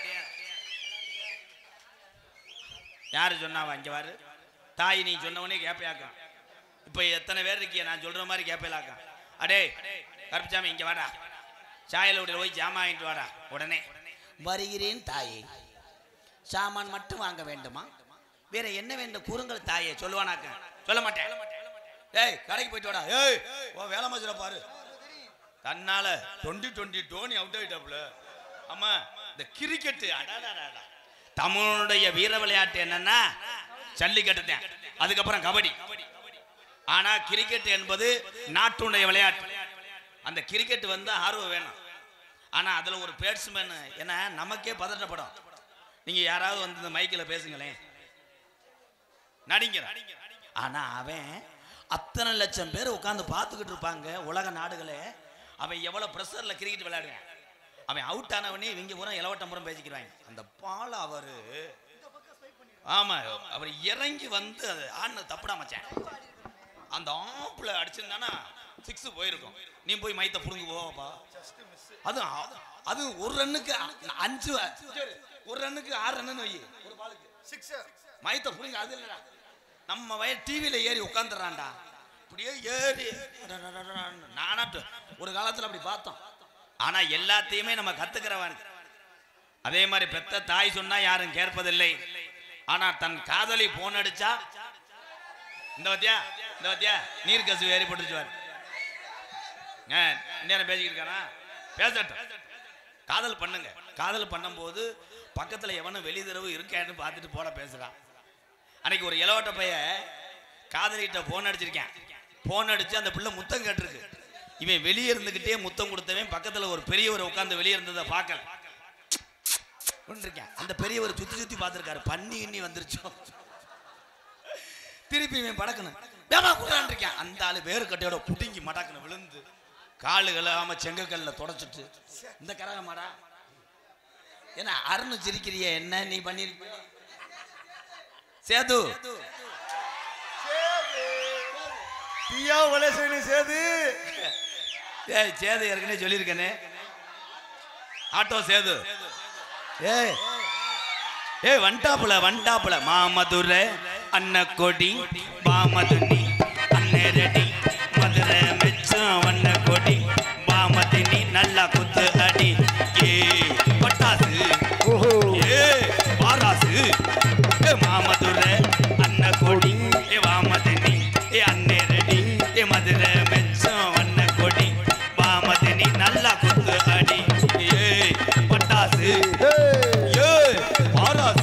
யாரு சொன்னாவா இங்க வாரு தாய் நீ சொன்னவனே கேப்பையாக்கம் இப்போ எத்தனை பேர் இருக்கிய நான் சொல்ற மாதிரி கேப்பையிலாக்கம் அடே கருப்புசாமி இங்க வாடா சாயல் வீட்டில் போய் ஜாமான் வாங்கிட்டு வாடா உடனே வருகிறேன் தாயே சாமான் மட்டும் வாங்க வேண்டுமா வேற என்ன வேண்டும் கூறுங்கள் தாயே சொல்லுவானாக்க சொல்ல மாட்டேன் ஏய் கடைக்கு போயிட்டு வாடா ஏய் ஓ வேலை மதுரை பாரு தன்னால டுவெண்ட்டி டுவெண்ட்டி டோனி அவுட் ஆயிட்டாப்ல ஆமா இந்த கிரிக்கெட்டு அடாடாடாடா தமிழனுடைய வீர விளையாட்டு என்னன்னா ஜல்லிக்கட்டு தான் அதுக்கப்புறம் கபடி ஆனா கிரிக்கெட் என்பது நாட்டுடைய விளையாட்டு அந்த கிரிக்கெட் வந்து ஆர்வம் வேணும் ஆனா அதுல ஒரு பேட்ஸ்மேன் ஏன்னா நமக்கே பதட்டப்படும் நீங்க யாராவது வந்து இந்த மைக்கில் பேசுங்களேன் நடிங்க ஆனா அவன் அத்தனை லட்சம் பேர் உட்கார்ந்து பார்த்துக்கிட்டு இருப்பாங்க உலக நாடுகளே அவன் எவ்வளவு ப்ரெஷர்ல கிரிக்கெட் விளையாடுவான் அவன் அவுட் ஆனவனே இவங்க பூரா இளவட்டம்புறம் பேசிக்கிறாங்க அந்த பால் அவரு ஆமா அவர் இறங்கி வந்து அது ஆடினது தப்புடா மச்சான் அந்த ஆப்புல அடிச்சிருந்தானா சிக்ஸ் போயிருக்கும் நீ போய் மைத்த புடுங்கி போவாப்பா அது அது ஒரு ரன்னுக்கு அ- அஞ்சு ஒரு ரன்னுக்கு ஆறு ரன்னு வை ஒரு பாலுக்கு சிக்ஸர் மயத்தை புரிங்க அது இல்லடா நம்ம வய டிவியில் ஏறி உட்காந்துறான்டா இப்படியே ஏறி அடடடடடன்னு. நானாட்டு ஒரு காலத்தில் அப்படி பார்த்தோம் ஆனா எல்லாத்தையுமே நம்ம கத்துக்கிறவன் அதே மாதிரி பெத்த தாய் சொன்னா யாரும் கேட்பதில்லை ஆனா தன் காதலி போன் அடிச்சா இந்த வத்தியா இந்த வத்தியா நீர் கசு ஏறி போட்டுச்சுவார் நேரம் பேசிக்கிட்டு இருக்கானா பேசட்டும் காதல் பண்ணுங்க காதல் பண்ணும்போது பக்கத்துல எவனும் வெளிதரவு இருக்கான்னு பார்த்துட்டு போட பேசுறான் அன்னைக்கு ஒரு இளவட்ட பைய காதலிட்ட போன் அடிச்சிருக்கேன் போன் அடிச்சு அந்த பிள்ளை முத்தம் கேட்டிருக்கு இவன் வெளியே இருந்துகிட்டே முத்தம் கொடுத்தவன் பக்கத்துல ஒரு பெரியவர் உட்கார்ந்து வெளியே இருந்ததை பார்க்கல இருக்கேன் அந்த பெரியவர் சுத்தி சுத்தி பார்த்திருக்காரு பண்ணி இன்னி வந்துருச்சோ திருப்பி இவன் படக்கணும் வேமா குடுறான் இருக்கேன் அந்த ஆளு வேறு கட்டையோட புடுங்கி மடக்கணும் விழுந்து காலுகளை ஆம செங்கக்கல்ல தொடச்சிட்டு இந்த கரகமாடா என்ன அருண் சிரிக்கிறிய என்ன நீ பண்ணிருக்க சேது தீயா வளசனி சேது ஏய் சேது ஏற்கனவே சொல்லியிருக்கேனே ஆட்டோ சேது ஏய் ஏய் வண்டாப்புல வண்டாப்புல மாமதுரை அன்னக்கொடி பாமதுனி அன்னேரடி மதுரை மெச்சம் வண்ணக்கொடி பாமதினி நல்லா குத்து அடி ஏ பட்டாசு ஓஹோ ஏ வாராசு ஏ மாமதுரை அன்னக்கொடி ஏ வாமதினி ஏ அன்னேரடி ஏ மதுரை மெச்சம் வண்ணக்கொடி பாமதினி நல்லா குத்து அடி ஏ பட்டாசு ஏய், ஏய், வாராசு.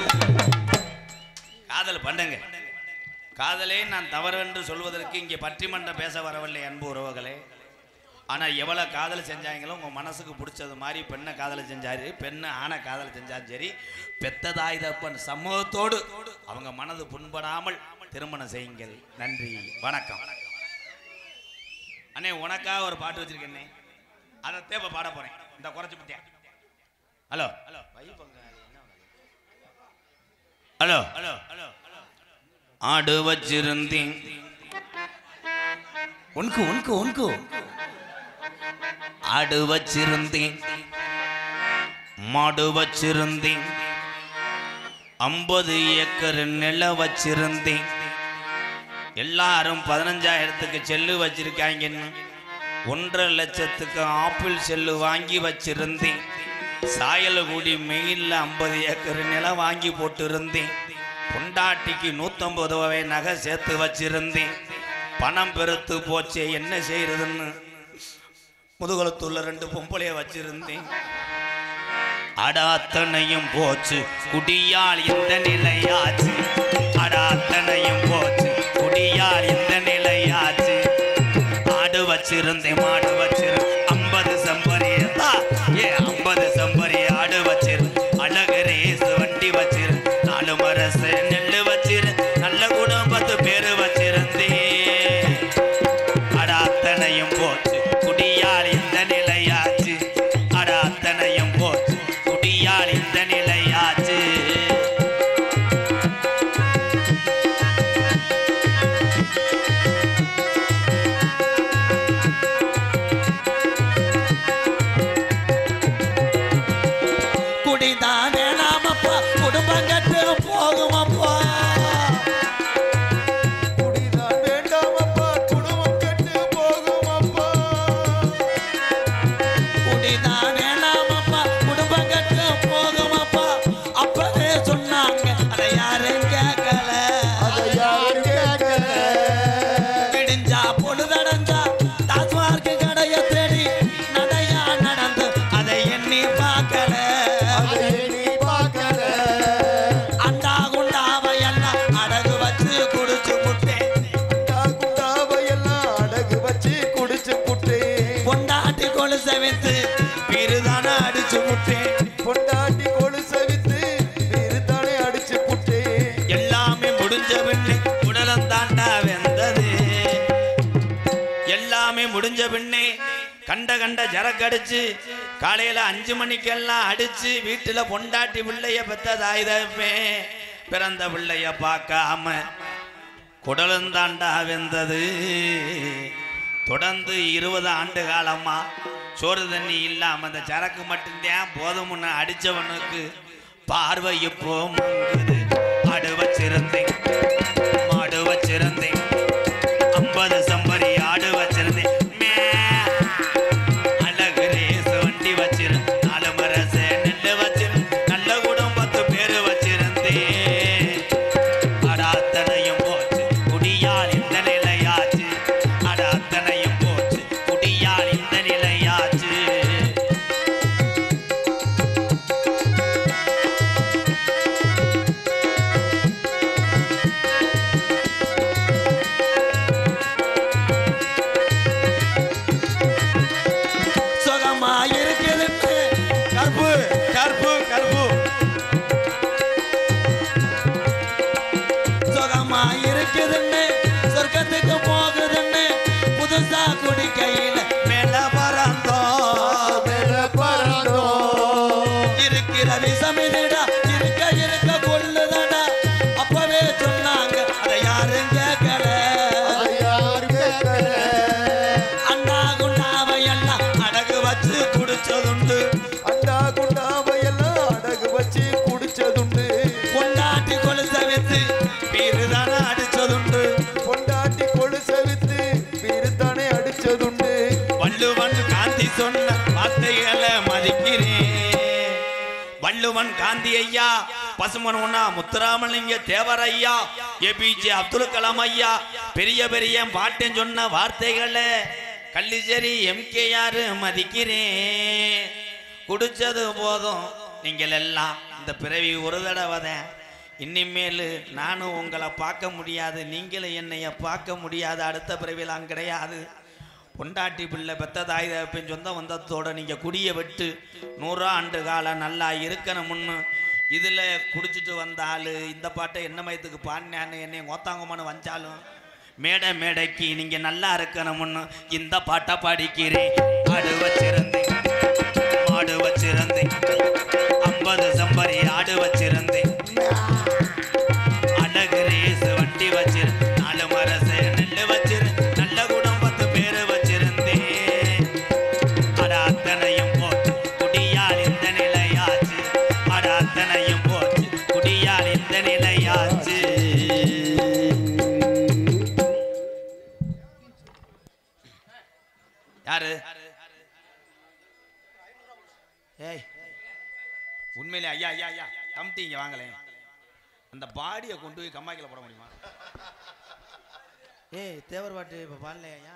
காதல் பண்ணுங்க காதலே நான் தவறு என்று சொல்வதற்கு இங்கே பட்டிமன்றம் பேச வரவில்லை அன்பு உறவுகளே ஆனா எவ்வளவு காதல் செஞ்சாங்களோ உங்க மனசுக்கு பிடிச்சது மாதிரி பெண்ணை காதலை செஞ்சாரு பெண்ணை ஆணை காதலை செஞ்சாலும் சரி பெத்ததாய் தப்பன் சமூகத்தோடு அவங்க மனது புண்படாமல் திருமணம் செய்யுங்கள் நன்றி வணக்கம் அண்ணே உனக்காக ஒரு பாட்டு வச்சிருக்கேனே அதை தேவை பாட போறேன் இந்த குறைச்சு விட்டேன் hello hello hello hello hello ஆடு வச்சிருந்தேன் உனக்கு உனக்கு உனக்கு ஆடு வச்சிருந்தேன் மாடு வச்சிருந்தேன் ஐம்பது ஏக்கர் நில வச்சிருந்தேன் எல்லாரும் பதினஞ்சாயிரத்துக்கு செல்லு வச்சிருக்காங்கன்னு ஒன்றரை லட்சத்துக்கு ஆப்பிள் செல்லு வாங்கி வச்சிருந்தேன் சாயலகுடி மெயிலில் ஐம்பது ஏக்கர் நிலம் வாங்கி போட்டிருந்தேன் பொண்டாட்டிக்கு நூற்றம்பது ரூபாய் நகை சேர்த்து வச்சிருந்தேன் பணம் பெருத்து போச்சே என்ன செய்யறதுன்னு முதுகுளத்தூர்ல ரெண்டு பொம்பளைய வச்சிருந்தேன் அடாத்தனையும் போச்சு குடியால் இந்த நிலையாச்சு அடாத்தனையும் போச்சு குடியால் இந்த நிலையாச்சு ஆடு வச்சிருந்தேன் மாடு வச்சிரு ஐம்பது சம்பரியதா ஏ ஐம்பது சம்பரி ஆடு வச்சிரு அழகு ரேஸ் வண்டி வச்சிரு நாலு மரசு நெல்லு வச்சிரு நல்ல குடும்பத்து பேரு வச்சிருந்தேன் அட அத்தனையும் போச்சு குடியால் இந்த நிலையாச்சு அட அத்தனையும் போச்சு குடியால் இந்த நிலையாச்சு குடிதான் வேணாமப்பா குடும்பம் கட்டு போகுமப்பா குடிதான் வேண்டாமப்பா குடும்பம் கெட்டு போகுமப்பா குடிதான் வேணாமப்பா குடும்பம் கட்டு போகுமப்பா அப்பவே சொன்னாங்க அதை யாரும் கேட்கல அதை யாரும் கேட்கல விடிஞ்சா பொழுதடைஞ்சா டாஸ்மார்க் கடைய தேடி நடையா நடந்து அதை எண்ணி பார்க்கல அதை நீ பார்க்கல அண்டா குண்டாவை எல்லாம் அடகு வச்சு குடிச்சு முட்டேன் குண்டா குண்டாவையெல்லாம் அடகு வச்சு குடிச்சு புட்டே பொண்டாட்டி கொலுசை வைத்து பிரிதான அடிச்சு முட்டேன் பொண்டாட்டி கொலுசை வித்து நிறுத்தானே அடிச்சு புட்டே எல்லாமே முடிஞ்ச பின்னே உடலம் தாண்டா வெந்தது எல்லாமே முடிஞ்ச பின்னே கண்ட கண்ட ஜரக்கடிச்சு காலையில அஞ்சு மணிக்கெல்லாம் அடிச்சு வீட்டுல பொண்டாட்டி பிள்ளைய பெத்த தாய்தப்பே பிறந்த பிள்ளைய பார்க்காம குடலும் தாண்டா வெந்தது தொடர்ந்து இருபது ஆண்டு காலமா சோறு தண்ணி இல்லாம அந்த சரக்கு மட்டும்தான் போதும்னு அடிச்சவனுக்கு பார்வை இப்போ மங்குது ஆடு வச்சிருந்தேன் மாடு வச்சிருந்தேன் ஐம்பது சம்பரி ஆடு வச்சிருந்தேன் மே. அழகு ரேஸ் வண்டி வச்சிருந்தேன் நாலு மரச நெல்லு வச்சிருந்தேன் நல்ல குடும்பத்து பேரு வச்சிருந்தேன் அட அத்தனையும் போச்சு குடியால் இந்த நிலையாச்சு அட அத்தனையும் போச்சு குடியால் இந்த நிலையாச்சு வள்ளுவன் காந்தி ஐயா பசுமன் உண்ணா முத்துராமலிங்க தேவர் ஐயா ஏபிஜே அப்துல் கலாம் ஐயா பெரிய பெரிய பாட்டன் சொன்ன வார்த்தைகளை கள்ளிச்சேரி எம்கேஆர் மதிக்கிறேன் குடிச்சது போதும் நீங்கள் எல்லாம் இந்த பிறவி ஒரு தடவைதான் இனிமேல் நானும் உங்களை பார்க்க முடியாது நீங்களும் என்னைய பார்க்க முடியாது அடுத்த பிறவிலாம் கிடையாது பொண்டாட்டி பிள்ளை பெத்த தாய் தகப்பின் சொந்த வந்தத்தோட நீங்கள் குடிய விட்டு நூறா ஆண்டு காலம் நல்லா இருக்கணும்னு இதில் குடிச்சிட்டு வந்த ஆள் இந்த பாட்டை என்ன மயத்துக்கு பாடினான்னு என்னை ஓத்தாங்கம்மான்னு வந்தாலும் மேடை மேடைக்கு நீங்கள் நல்லா இருக்கணும்னு இந்த பாட்டை பாடிக்கிறேன் ஆடு வச்சிருந்தேன் மாடு வச்சிருந்தேன் ஐம்பது சம்பரி ஆடு வச்சிருந்தேன் அழகு ரேஸ் வண்டி வச்சிரு நாலு மரசு நெல்லு வச்சிரு நல்ல குடும்பத்து பேரு வச்சிருந்தேன் அட அத்தனையும் போச்சு குடியால் இந்த நிலையாச்சு அட அத்தனையும் போச்சு குடியால் இந்த நிலையாச்சு யாரு ஏய் உண்மையிலே ஐயா ஐயா ஐயா கமிட்டி இங்க வாங்களேன் அந்த பாடியை கொண்டு போய் கம்மாய்க்கில் போட முடியுமா ஏய் தேவர் பாட்டு இப்போ பாடலையா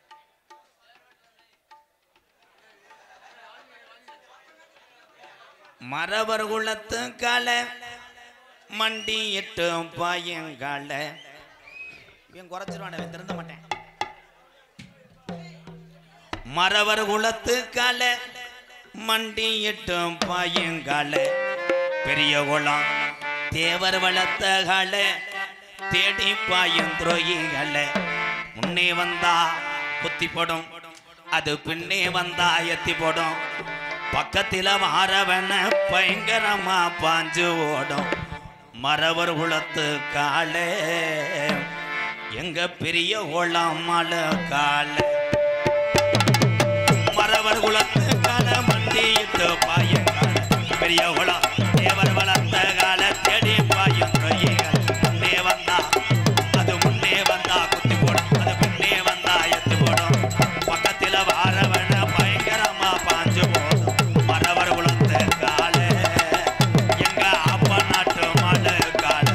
மரவர் குலத்து கால மண்டி எட்டு பாயங்கால இவன் குறைச்சிருவான் இவன் திருந்த மாட்டேன் மரவர் குலத்து கால மண்டி எட்டு பாயங்கால பெரிய குளம் தேவர் வளர்த்த கால தேடி பாயும் துரோகிகள முன்னே வந்தா குத்தி போடும் அது பின்னே வந்தா எத்தி போடும் பக்கத்தில வாரவன பயங்கரமா பாஞ்சு ஓடும் மரவர் குலத்து காலே எங்க பெரிய ஓளம் மலை காலை மரவர் குலத்து கால மண்டியிட்டு பாயுங்கள் பெரிய குலம் தேவர் வளர்த்த கால தேடி பாயும் கைகள் முன்னே வந்தா அது முன்னே வந்தா குத்தி போடும் அது பின்னே வந்தா எத்து போடும் பக்கத்துல வாரவன பயங்கரமா பாஞ்சு போடும் மரவர் குலத்து கால எங்க அப்பா நாட்டு மலை கால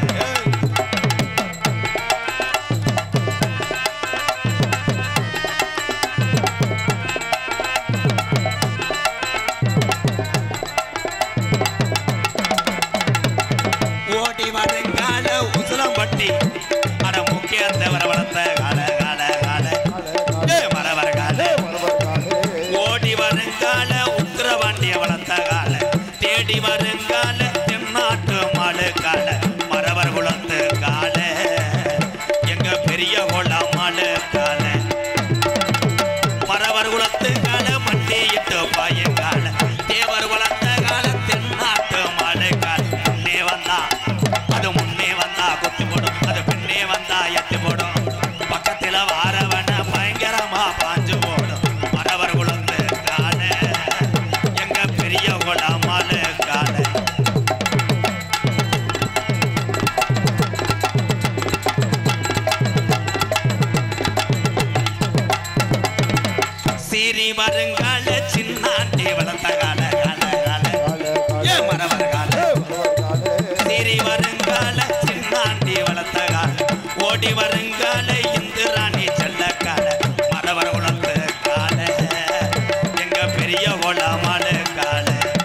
ஓடி வருங்கால உசுலம்பட்டி அட முக்கிய தேவர வளர்த்த கால கால கால ஏ மரவர கால ஓடி வருங்கால உத்திரவாண்டிய வளர்த்த கால தேடி வருங்கால தென்னாட்டு மாடு கால மரவர் குளத்து கால எங்க பெரிய குளம் மாடு கால மரவர் குலத்து கால மண்டி இட்டு பாயங்கால தேவர் வளர்த்த கால தென்னாட்டு மாடு கால முன்னே வந்தா அது முன்னே வந்தா குத்தி போடும் அது பின்னே வந்தா எத்தி போடும் பக்கத்துல வாரவன பயங்கரமா பாஞ்சு போடும் மரவர் குலத்து கால எங்க பெரிய குலம் மாடு கால சிறி வருங்கால சின்னாண்டி வளர்த்த கால கால கால ஏ மரவர் கால சிறி வருங்கால சின்னாண்டி வளர்த்த கால ஓடி வருங்கால இந்திராணி செல்ல கால மரவர் குளத்து கால எங்க பெரிய குளமால கால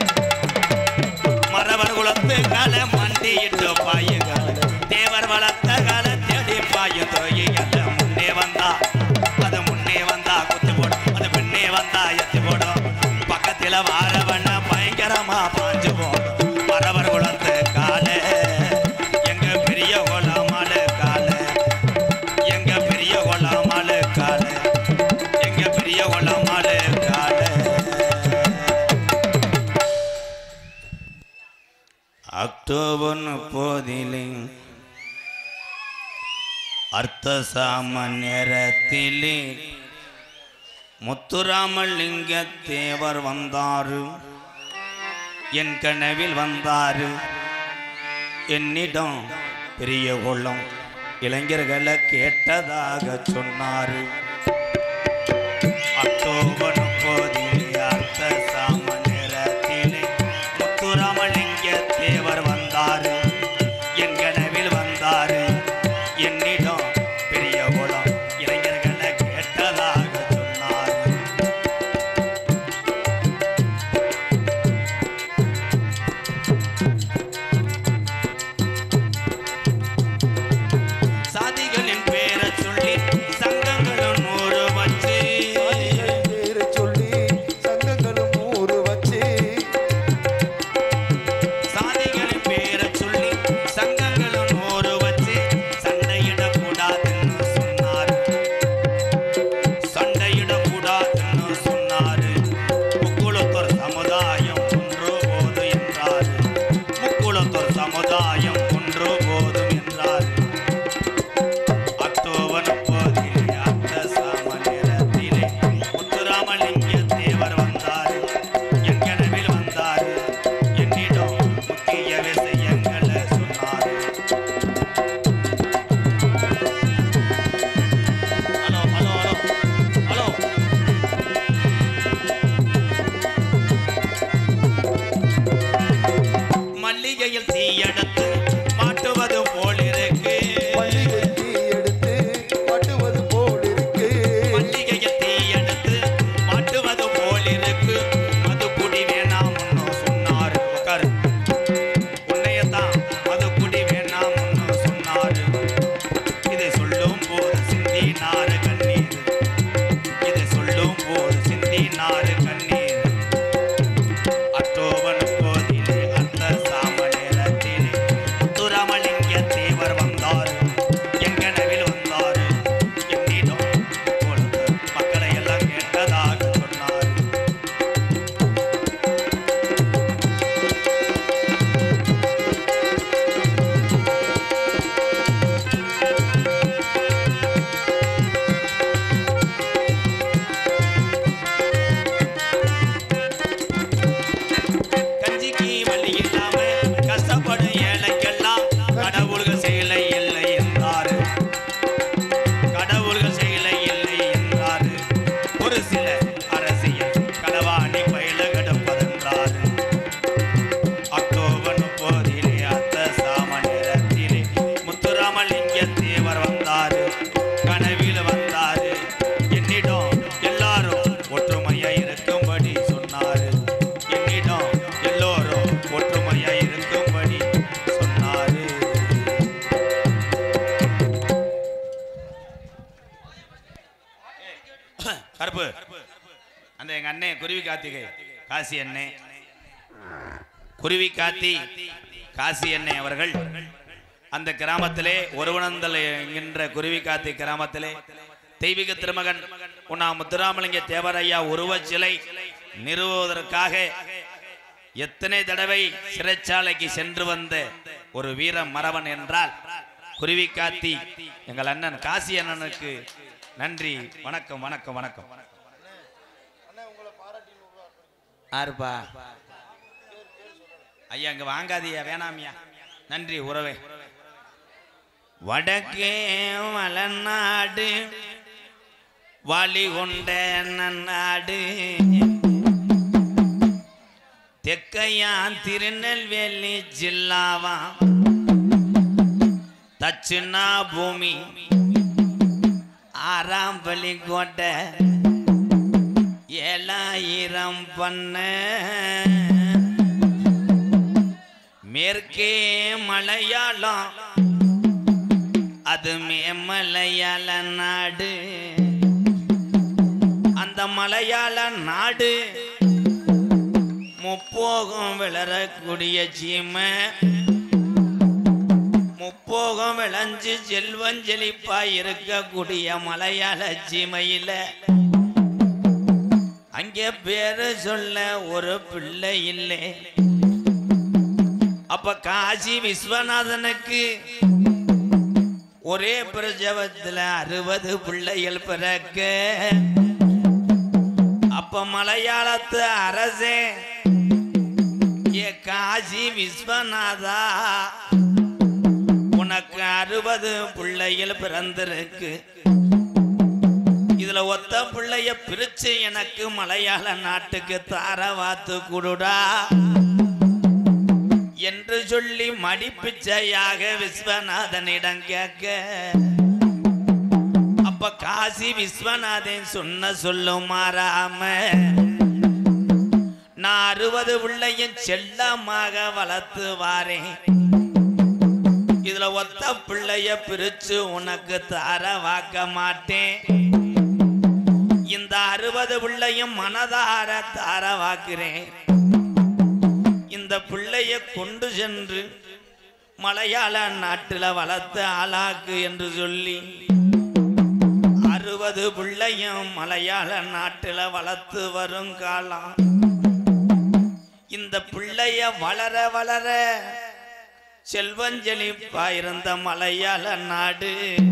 மரவர் குலத்து கால மண்டியிட்டு பாயுகால தேவர் வளர்த்த கால தேடி பாயும் தோயிகள் முன்னே வந்தா அது முன்னே வந்தா குத்து போடும் அது பின்னே வந்தா எத்தி போடும் பக்கத்துல வாரவண்ண பயங்கரமா பாஞ்சு போடும் மரவர் குலத்து கால எங்க பெரிய குலமால கால எங்க பெரிய குலமால கால எங்க பெரிய குலமால கால அக்டோபர் முப்பதிலே அர்த்த சாம நேரத்திலே முத்துராமலிங்க தேவர் வந்தாரு என் கனவில் வந்தாரு என்னிடம் பெரிய கொள்ளம் இளைஞர்களை கேட்டதாக சொன்னாரு அக்டோபர் முப்பதிலே அர்த்த சாம நேரத்திலே முத்துராமலிங்க சில அரசியல் களவாணி பயில கிடப்பதென்றாரு அக்டோபர் முப்பதிலே அத்த சாம நேரத்திலே முத்துராமலிங்க தேவர் வந்தாரு கனவில் வந்தாரு என்னிடம் எல்லாரும் ஒற்றுமையா இருக்கும்படி சொன்னாரு என்னிடம் எல்லோரும் ஒற்றுமையா இருக்கும்படி சொன்னாரு கருப்பு அந்த எங்க அண்ணே குருவி கார்த்திகை காசி அண்ணே குருவி காத்தி காசி அண்ணே அவர்கள் அந்த கிராமத்திலே ஒருவனந்தல் என்கின்ற குருவி காத்தி கிராமத்திலே தெய்வீக திருமகன் உண்ணா முத்துராமலிங்க தேவரையா உருவச் சிலை நிறுவுவதற்காக எத்தனை தடவை சிறைச்சாலைக்கு சென்று வந்த ஒரு வீர மரவன் என்றால் குருவி காத்தி எங்கள் அண்ணன் காசி அண்ணனுக்கு நன்றி வணக்கம் வணக்கம் வணக்கம் ஆறுப்பா ஐயா இங்க வாங்காதியா வேணாமியா நன்றி உறவே வடக்கே வளநாடு வாலி கொண்ட நன்னாடு தெக்கையான் திருநெல்வேலி ஜில்லாவா தட்சிணா பூமி ஆறாம் பலி கோட்டை ஏழாயிரம் பண்ண மேற்கே மலையாளம் அது மேமலையாள நாடு அந்த மலையாள நாடு முப்போகம் விளரக்கூடிய சீமை முப்போகம் விளைஞ்சு செல்வஞ்செழிப்பா இருக்கக்கூடிய மலையாள சீமையில அங்கே பேரு சொல்ல ஒரு பிள்ளை இல்லை அப்ப காசி விஸ்வநாதனுக்கு ஒரே பிரஜவத்துல அறுபது பிள்ளைகள் பிறக்க அப்ப மலையாளத்து அரசே ஏ காசி விஸ்வநாதா உனக்கு அறுபது பிள்ளைகள் பிறந்திருக்கு இதுல ஒத்த பிள்ளைய பிரிச்சு எனக்கு மலையாள நாட்டுக்கு தாரவாத்து குடுடா என்று சொல்லி மடிப்பிச்சையாக விஸ்வநாதனிடம் கேட்க அப்ப காசி விஸ்வநாதன் சொன்ன சொல்லும் மாறாம நான் அறுபது பிள்ளையும் செல்லமாக வளர்த்து வாரேன் இதுல ஒத்த பிள்ளைய பிரிச்சு உனக்கு தார வாக்க மாட்டேன் இந்த அறுபது பிள்ளையும் மனதார தார வாக்குறேன் இந்த பிள்ளைய கொண்டு சென்று மலையாள நாட்டுல வளர்த்து ஆளாக்கு என்று சொல்லி அறுபது பிள்ளையும் மலையாள நாட்டுல வளர்த்து வரும் காலம் இந்த பிள்ளைய வளர வளர செல்வஞ்செழிப்பா இருந்த மலையாள நாடு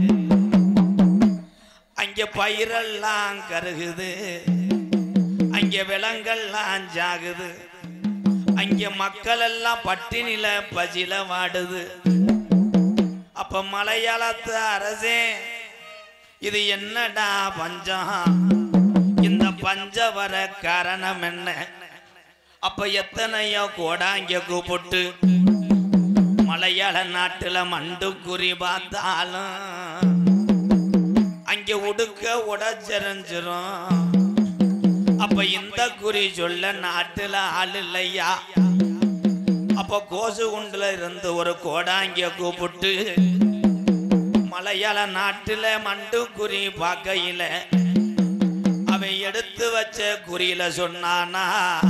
அங்க பயிரெல்லாம் கருகுது அங்க விலங்கெல்லாம் ஜாகுது அங்க மக்கள் எல்லாம் பட்டினில பசில வாடுது அப்ப மலையாளத்து அரசே இது என்னடா பஞ்சம் இந்த பஞ்ச வர காரணம் என்ன அப்ப எத்தனையோ கோடாங்க கூப்பிட்டு மலையாள நாட்டுல மண்டு குறி பார்த்தாலும் அங்க உடுக்க உடச்செறிஞ்சிரும் அப்ப இந்த குறி சொல்ல நாட்டுல ஆள் இல்லையா அப்ப கோசு குண்டுல இருந்து ஒரு கோடாங்க கூப்பிட்டு மலையாள நாட்டுல மண்டு குறி பார்க்கையில அவன் எடுத்து வச்ச குறியில சொன்னானா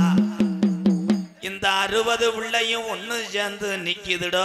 இந்த அறுபது பிள்ளையும் ஒண்ணு சேர்ந்து நிக்குதுடோ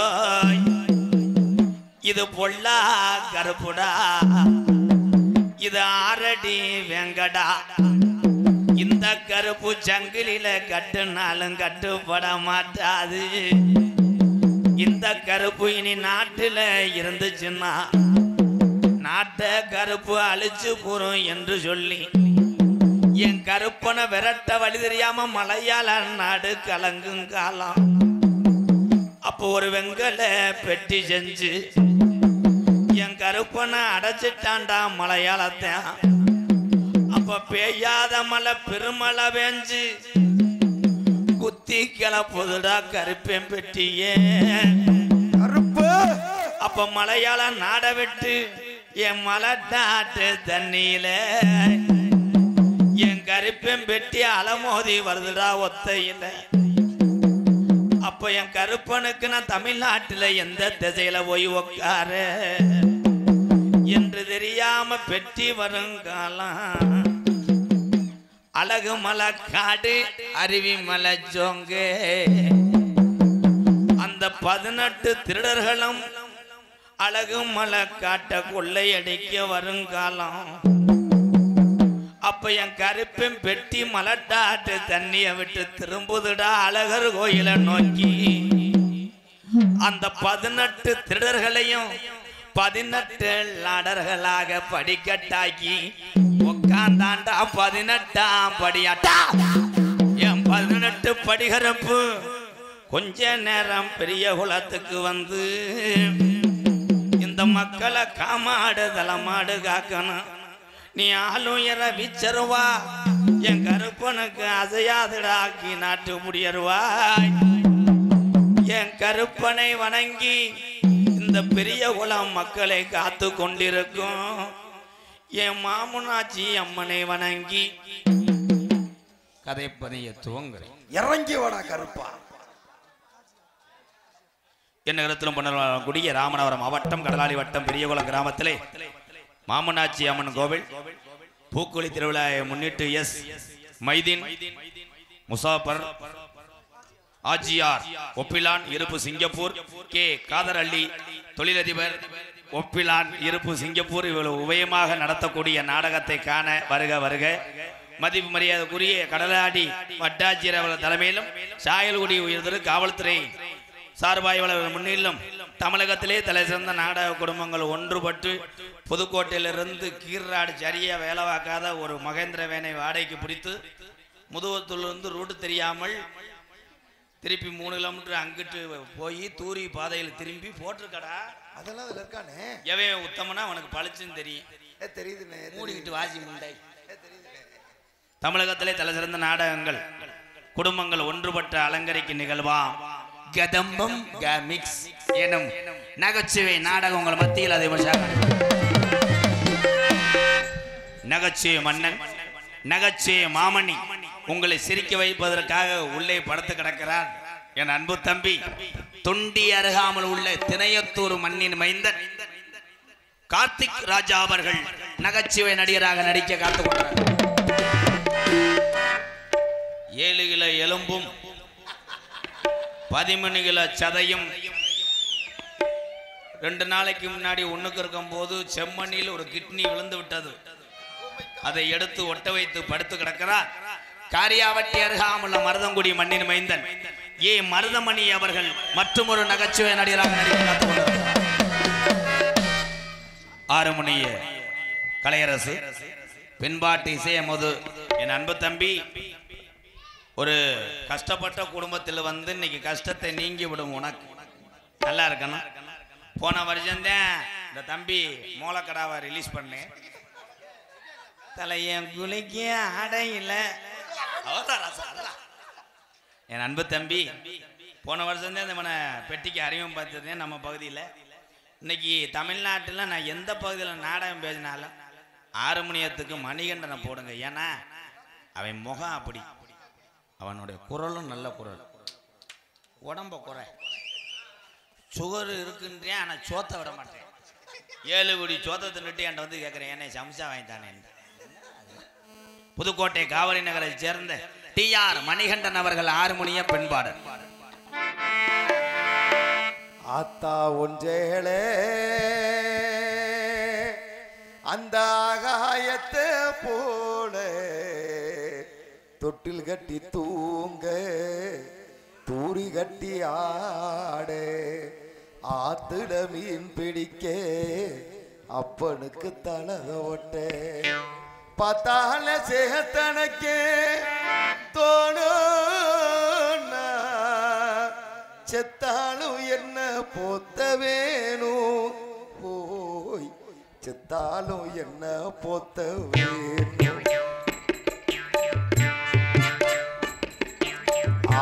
இது பொல்லா கருப்புடா இது ஆரடி வெங்கடா இந்த கருப்பு சங்கிலில கட்டுனாலும் கட்டுப்பட மாட்டாது இந்த கருப்பு இனி நாட்டுல இருந்துச்சுன்னா நாட்டை கருப்பு அழிச்சு போறோம் என்று சொல்லி என் கருப்பனை விரட்ட வழி தெரியாம மலையாள நாடு கலங்கும் காலம் அப்போ ஒரு வெங்கல பெட்டி செஞ்சு என் கருப்பனை அடைச்சிட்டான்டா மலையாளத்தை அப்ப அப்ப பெய்யாத மழை பெருமழை பெஞ்சு குத்தி கிளப்புதுடா கருப்பேன் பெட்டியே கருப்பு அப்ப மலையாள நாட விட்டு என் மலை நாட்டு தண்ணியில என் கருப்பேன் பெட்டி அலமோதி வருதுடா ஒத்தையில அப்ப என் கருப்பனுக்கு நான் தமிழ்நாட்டுல எந்த திசையில போய் உக்கார என்று தெரியாம பெட்டி வருங்காலம் அழகு மலை காடு அருவி மலை ஜோங்கு அந்த பதினெட்டு திருடர்களும் அழகு மலை காட்ட கொள்ளையடிக்க வருங்காலம் அப்ப என் கருப்பன் பெட்டி மலட்டாட்டு தண்ணிய விட்டு திரும்புதுடா அழகர் கோயிலை நோக்கி அந்த பதினெட்டு திருடர்களையும் பதினெட்டு லாடர்களாக படிக்கட்டாக்கி உட்காந்தாண்டா பதினெட்டாம் படியாட்டா என் பதினெட்டு படிகரப்பு கொஞ்ச நேரம் பெரிய குலத்துக்கு வந்து இந்த மக்களை காமாடு தலமாடு காக்கணும் நீ ஆளுயர விச்சருவா என் கருப்பனுக்கு அசையாதுடாக்கி நாட்டு முடியருவாய் என் கருப்பனை வணங்கி இந்த பெரிய குலம் மக்களை காத்து கொண்டிருக்கும் என் மாமுனாச்சி அம்மனை வணங்கி கதைப்பதைய துவங்குறேன் இறங்கி வாடா கருப்பா என்ன கருத்திலும் பண்ணக்கூடிய ராமநாதபுரம் மாவட்டம் கடலாடி வட்டம் பெரியகுளம் கிராமத்திலே மாமனாட்சி அம்மன் கோவில் பூக்குழி திருவிழாவை முன்னிட்டு எஸ் மைதீன் முசாபர் ஆஜியார் ஒப்பிலான் இருப்பு சிங்கப்பூர் கே காதர் அள்ளி தொழிலதிபர் ஒப்பிலான் இருப்பு சிங்கப்பூர் இவ்வளவு உபயமாக நடத்தக்கூடிய நாடகத்தை காண வருக வருக மதிப்பு மரியாதைக்குரிய கடலாடி வட்டாட்சியர் அவர்கள் தலைமையிலும் சாயல்குடி உயர்திரு காவல்துறை சார்பாய் அவர்கள் முன்னிலும் தமிழகத்திலே தலை சிறந்த நாடக குடும்பங்கள் ஒன்றுபட்டு புதுக்கோட்டையிலிருந்து கீர்ராடு சரியா வேலை பார்க்காத ஒரு மகேந்திர வேனை வாடகைக்கு பிடித்து முதுவத்தூர்லேருந்து ரூட்டு தெரியாமல் திருப்பி மூணு கிலோமீட்டர் அங்கிட்டு போய் தூரி பாதையில் திரும்பி போட்டிருக்கடா அதெல்லாம் அதுல இருக்கானே எவன் உத்தமனா அவனுக்கு பளிச்சுன்னு தெரியும் ஏ தெரியுதுண்ணே மூடிக்கிட்டு வாசி முண்டை ஏ தெரியுதுண்ணே தமிழகத்திலே தலை சிறந்த நாடகங்கள் குடும்பங்கள் ஒன்றுபட்ட அலங்கரிக்கு நிகழ்வாம் கதம்பம் கமிக்ஸ் எனும் நகைச்சுவை நாடகம் உங்கள் மத்தியில் அதை நகைச்சுவை மன்னன் நகைச்சுவை மாமணி உங்களை சிரிக்க வைப்பதற்காக உள்ளே படுத்து கிடக்கிறார் என் அன்பு தம்பி தொண்டி அருகாமல் உள்ள திணையத்தூர் மண்ணின் மைந்தன் கார்த்திக் ராஜா அவர்கள் நகைச்சுவை நடிகராக நடிக்க காத்துக்கொண்டார் ஏழு கிலோ எலும்பும் பதிமூணு கிலோ சதையும் ரெண்டு நாளைக்கு முன்னாடி ஒண்ணுக்கு இருக்கும் போது செம்மண்ணில் ஒரு கிட்னி விழுந்து விட்டது அதை எடுத்து ஒட்ட வைத்து படுத்து கிடக்கிறார் காரியாவட்டி அருகாமுள்ள மருதங்குடி மண்ணின் மைந்தன் ஏ மருதமணி அவர்கள் மற்றும் ஒரு நகைச்சுவை நடிகராக நடிக்க காத்துக் கொண்டிருக்கிறார் ஆறு மணிய கலையரசு பின்பாட்டு இசையமுது என் அன்பு தம்பி ஒரு கஷ்டப்பட்ட குடும்பத்தில் வந்து இன்னைக்கு கஷ்டத்தை நீங்கி விடும் உனக்கு நல்லா இருக்கணும் போன வருஷம்தான் இந்த தம்பி மூலக்கடாவை ரிலீஸ் பண்ணேன் தலையன் குளிக்க அடையில அவ்வளவுதான் ராசா, அவ்வளவுதான். என் அன்பு தம்பி போன வருஷம் தான் இவனை பெட்டிக்கு அறிமுகம் பார்த்துருந்தேன் நம்ம பகுதியில் இன்னைக்கு தமிழ்நாட்டில் நான் எந்த பகுதியில் நாடகம் பேசினாலும் ஆறுமணியத்துக்கு மணிகண்டனை போடுங்க ஏன்னா அவன் முகம் அப்படி அவனுடைய குரலும் நல்ல குரல் உடம்ப குறை சுகர் இருக்குன்றேன் ஆனால் சோத்த விட மாட்டேன் ஏழு கோடி சோத்தை தின்னுட்டு என்கிட்ட வந்து கேட்குறேன் என்னை சம்சா வாங்கித்தானே புதுக்கோட்டை காவலி நகரை சேர்ந்த டி ஆர் மணிகண்டன் அவர்கள் ஆறுமணிய பெண்பாடல் ஆத்தா ஒன்றேளே அந்த ஆகாயத்தை போல தொட்டில் கட்டி தூங்க தூரி கட்டி ஆட ஆத்துல மீன் பிடிக்க அப்பனுக்கு தலக ஒட்ட பார்த்தால சேத்தனக்கே தோணும் செத்தாலும் என்ன போத்த வேணும் ஓய் செத்தாலும் என்ன போத்த வேணும்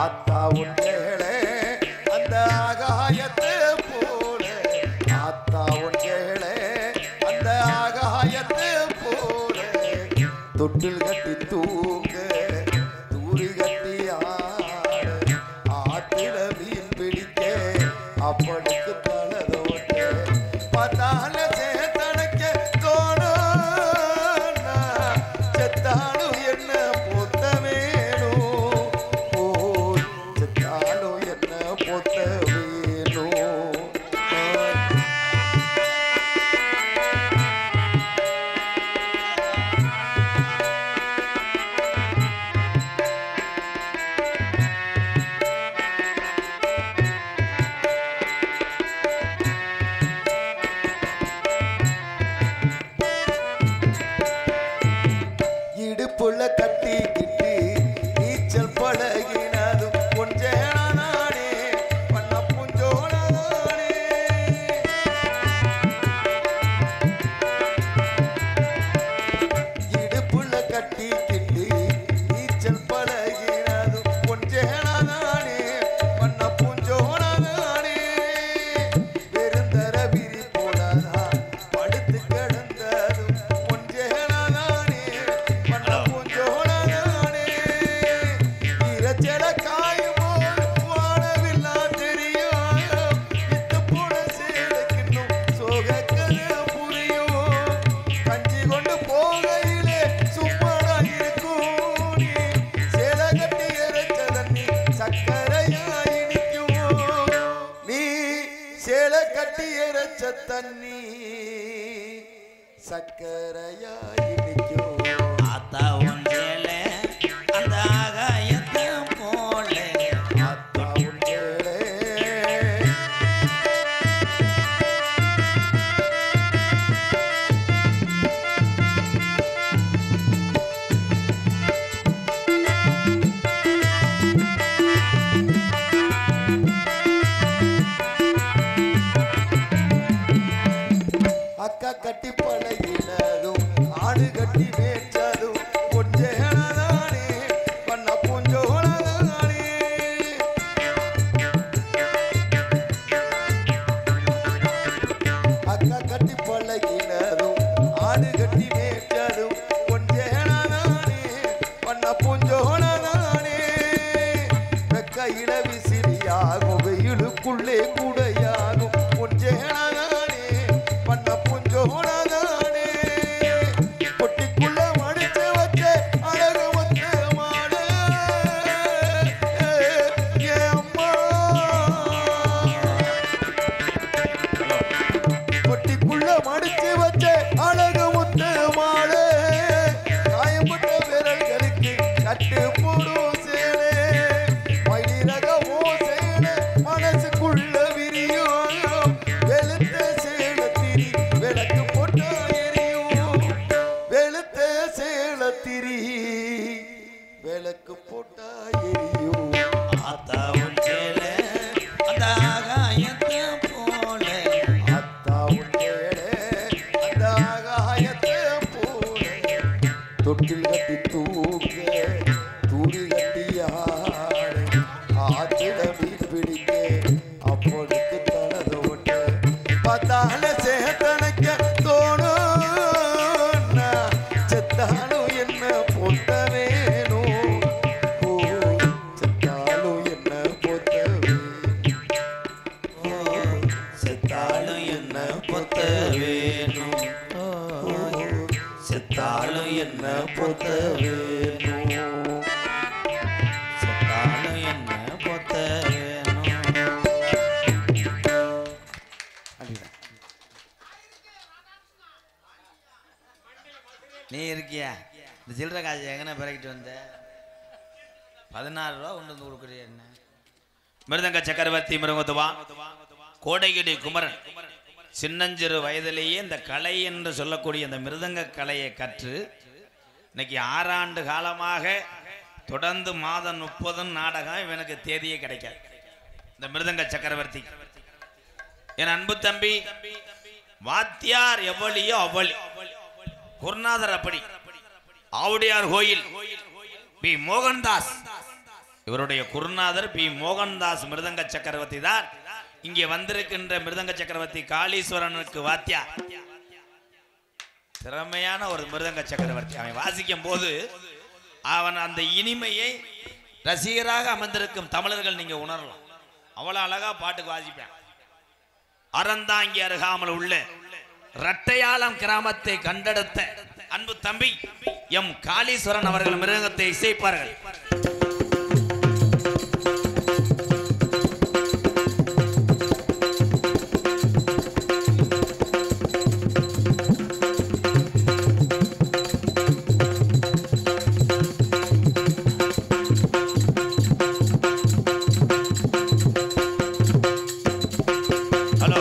ஆத்தா உண்டேளே அந்த ஆகாயத்து போல ஆத்தா உண்டேளே அந்த ஆகாயத்து போல தொட்டில் கட்டி தூங்க தூரி கட்டி ஆட ஆத்திர மீன் பிடிக்க அப்பனுக்கு தலதோட்ட பார்த்தால சேத்தனைக்க தோணும் செத்தாலும் என்ன பொத்த வேணும் ஓ செத்தாலும் என்ன பொத்த வேணும் இடுப்புல கட்டிக்கிட்டு நீச்சல் பழகினதும் கொஞ்சேனானே பண்ண புஞ்சோனானே இடுப்புல கட்டிக்கிட்டு நீச்சல் பழகினதும் கொஞ்சேனானே பண்ண புஞ்சோனானே பெருந்தர விரி போலதான் படுத்து கிடந்ததும் கொஞ்சேனானே பண்ண புஞ்சோனானே இரச்சல காயுமோ வானவில்லா தெரியும் வித்து போன சேலைக்கின்னும் சோகக்கதை புரியும் கஞ்சி கொண்டு போகையிலே சும்மாடா இருக்கும் நீ சேலை கட்டி இறைச்ச தண்ணி சக்கரையாய் நிற்கும் நீ சேலை கட்டி இறைச்ச தண்ணி சக்கரையாய் நிற்கும் ஆத்தா ஒன்றேலே அந்த ஆகாயத்தை போல ஆத்தா உண்டேளே அக்கா கட்டி பழகினதும் ஆடு கட்டி மேய்ச்சதும் கொஞ்சேனதானே பண்ண புஞ்சோனதானே அக்கா கட்டி பழகினதும் ஆடு கட்டி மேய்ச்சதும் கொஞ்சேனதானே பண்ண புஞ்சோனதானே வெக்கையில விசிறியாகும் வெயிலுக்குள்ளே கூடையாகும் பொஞ்சேனதானே பண்ண புஞ்சோனதானே பொட்டிக்குள்ள மடிச்சு வச்ச அழகு வச்ச மாடு ஏ அம்மா பொட்டிக்குள்ள மடிச்சு வச்ச அழகு முத்து மாடு காயப்பட்ட விரல்களுக்கு கட்டு போடும் சேலே மயிலிறகமோ சேலை மனசுக்குள்ள விரியும் வெளுத்த சேலத்திரி விளக்கு போட்டா எரியும் வெளுத்த சேலத்திரி விளக்கு போட்டா எரியும் ஆத்தா ஒன்றேலே அந்த ஆகாயத்தை போல அத்தா உண்டேளே அந்த ஆகாயத்தை போல தொட்டில் கட்டி தூக்க தூரி கட்டி ஆட ஆத்திட மீன் பிடிக்க அப்பொழுக்கு தனதோட்ட பார்த்தால சேத்தனைக்க தோணும் நான் செத்தாலும் என்ன பொத்த வேணும் ஓ செத்தாலும் என்ன பொத்த வேணும் செத்தாலும் என்ன பொத்த வேணும் செத்தாலும் என்ன பொத்த வேணும் செத்தாலும் என்ன பொத்த வேணும் நீ இருக்கியா இந்த சில்லறை காசு எங்கன பிறகிட்டு வந்த பதினாறு ரூபா கொண்டு வந்து கொடுக்குறிய என்ன மிருதங்க சக்கரவர்த்தி மிருகத்துவா கோடைகிடி குமரன் சின்னஞ்சிறு வயதிலேயே இந்த கலை என்று சொல்லக்கூடிய இந்த மிருதங்க கலையை கற்று இன்னைக்கு ஆறாண்டு காலமாக தொடர்ந்து மாதம் முப்பதும் நாடகம் இவனுக்கு தேதியே கிடைக்காது இந்த மிருதங்க சக்கரவர்த்தி என் அன்பு தம்பி வாத்தியார் எவ்வளியோ அவ்வளி குருநாதர் அப்படி ஆவுடையார் கோயில் பி மோகன்தாஸ் இவருடைய குருநாதர் பி மோகன்தாஸ் மிருதங்க சக்கரவர்த்தி தான் இங்கே வந்திருக்கின்ற மிருதங்க சக்கரவர்த்தி காளீஸ்வரனுக்கு வாத்தியா திறமையான ஒரு மிருதங்க சக்கரவர்த்தி அவன் வாசிக்கும் போது அவன் அந்த இனிமையை ரசிகராக அமர்ந்திருக்கும் தமிழர்கள் நீங்க உணரலாம் அவ்வளவு அழகா பாட்டுக்கு வாசிப்பேன் அறந்தாங்கி அருகாமல் உள்ள இரட்டையாளம் கிராமத்தை கண்டெடுத்த அன்பு தம்பி எம் காளீஸ்வரன் அவர்கள் மிருகத்தை இசைப்பார்கள் ஹலோ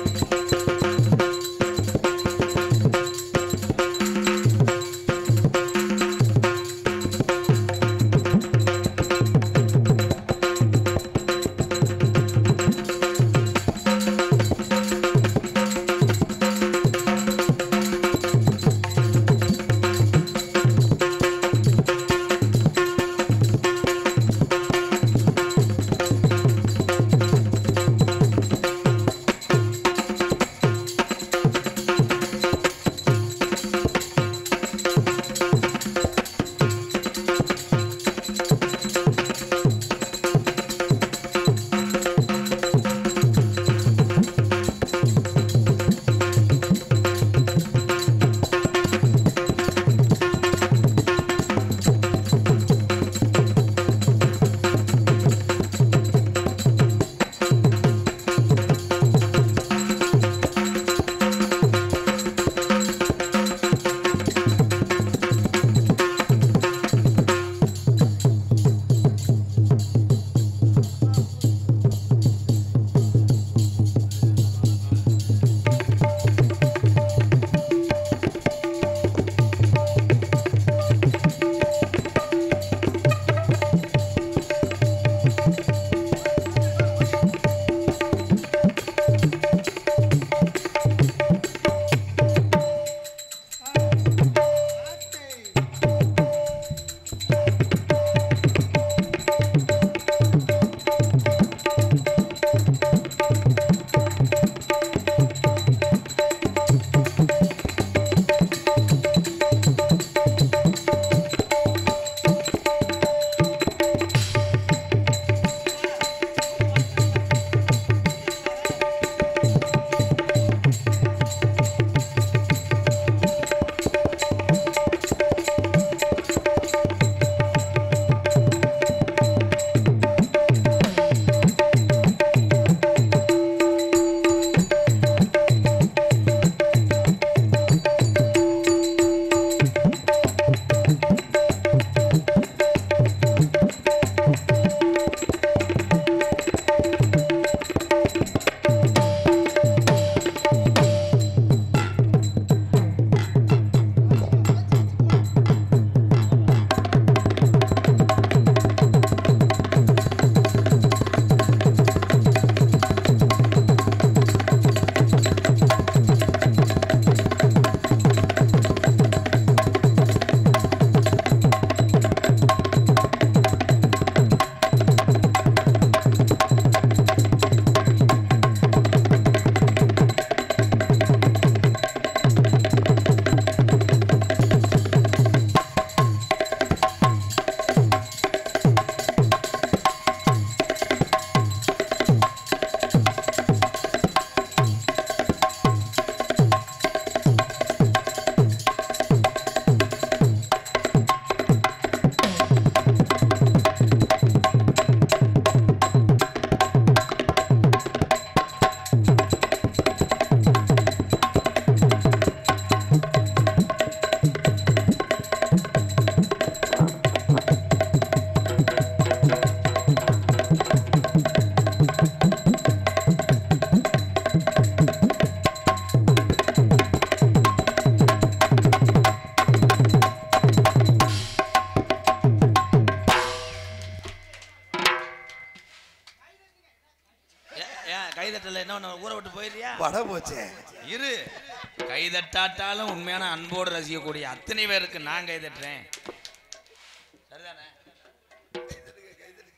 கைதட்டல என்ன ஒண்ணு ஊரை விட்டு போயிடுறியா வட போச்சே இரு கைதட்டாட்டாலும் உண்மையான அன்போடு ரசிக்கக்கூடிய அத்தனை பேருக்கு நான் கைதட்டுறேன் சரிதானே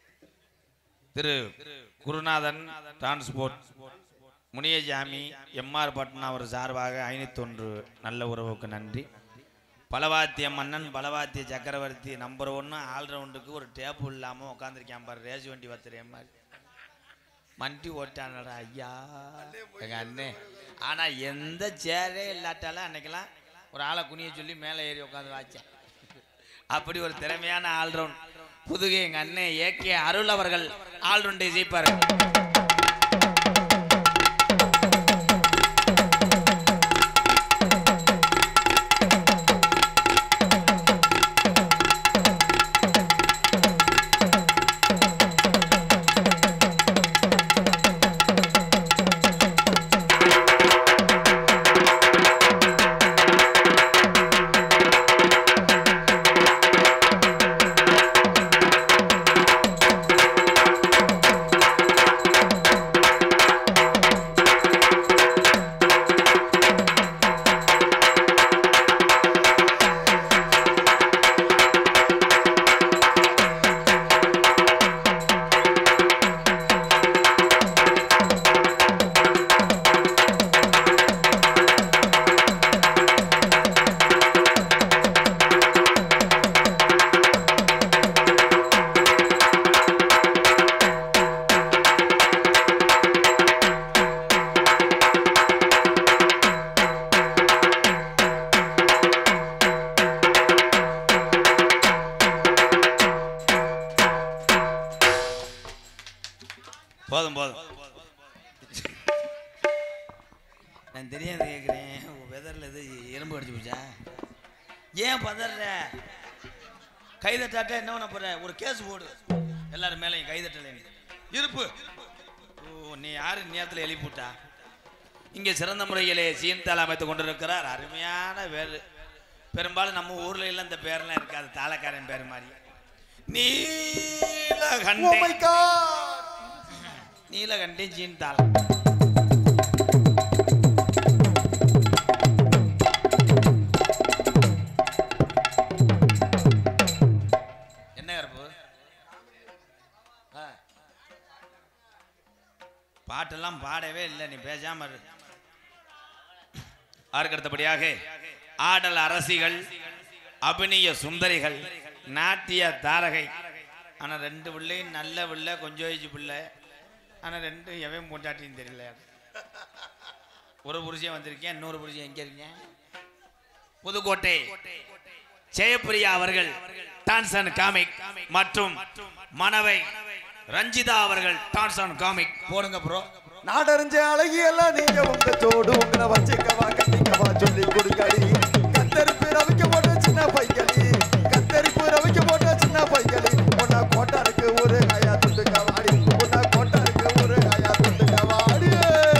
திரு குருநாதன் டிரான்ஸ்போர்ட் முனியஜாமி எம்ஆர் பட்னா அவர் சார்பாக ஐநூத்தொன்று நல்ல உறவுக்கு நன்றி பலவாத்திய மன்னன் பலவாத்திய சக்கரவர்த்தி நம்பர் ஒன்று ஆல்ரவுண்டுக்கு ஒரு டேப்பு இல்லாமல் உட்காந்துருக்கேன் பாரு ரேஸ் வண்டி வத்துறே மாதிரி மண்டி ஓட்டானடா ஐயா எங்க அண்ணே ஆனால் எந்த சேரே இல்லாட்டாலும் அன்னைக்கெல்லாம் ஒரு ஆளை குனிய சொல்லி மேலே ஏறி உட்காந்து வாச்சேன் அப்படி ஒரு திறமையான ஆல்ரவுண்ட் புதுகை எங்க அண்ணன் ஏகே அருள் அவர்கள் ஆல்ரவுண்டை ஜெயிப்பார்கள் போதும் போதும் நான் தெரியாத கேட்குறேன் வெதரில் எது எறும்பு அடிச்சு போச்சா ஏன் பதற கைதட்டாட்ட என்ன பண்ண போற ஒரு கேஸ் போடு எல்லாரும் மேலேயும் கைதட்டல இருப்பு ஓ நீ யாரு நேரத்தில் எழுப்பி விட்டா இங்கே சிறந்த முறையிலே சீன்தால் அமைத்து கொண்டிருக்கிறார் அருமையான பேர் பெரும்பாலும் நம்ம ஊர்ல எல்லாம் இந்த பேர்லாம் இருக்காது தாளக்காரன் பேர் மாதிரி Oh நீலகண்டே my God! நீலகண்டே சீன்தாளம் என்ன கருப்பு ஆ. பாட்டெல்லாம் பாடவே இல்லை நீ பேசாம இரு அதற்கு அடுத்தபடியாக ஆடல் அரசிகள் அபிநய சுந்தரிகள் நாட்டிய தாரகை ஆனா ரெண்டு பிள்ளையும் நல்ல பிள்ளை கொஞ்சம் வயசு பிள்ளை ஆனா ரெண்டு எவன் பொண்டாட்டின்னு தெரியல ஒரு புருஷன் வந்திருக்கேன் இன்னொரு புருஷன் எங்க இருக்கீங்க புதுக்கோட்டை ஜெயப்பிரியா அவர்கள் டான்சன் காமிக் மற்றும் மணவை ரஞ்சிதா அவர்கள் டான்சன் காமிக் போடுங்க ப்ரோ நாடறிஞ்ச அழகியெல்லாம் நீங்க உங்க ஜோடு உங்களை வச்சுக்கவா கட்டிக்கவா சொல்லி கொடுக்கடி கத்தரிப்பு ரவிக்க போட்ட சின்ன பையலி கத்தரிப்பு ரவிக்க போட்ட சின்ன பையலி உன்ன கோட்டாருக்கு ஒரு காயா துண்டு கவாடி உன்ன கோட்டாருக்கு ஒரு காயா துண்டு கவாடி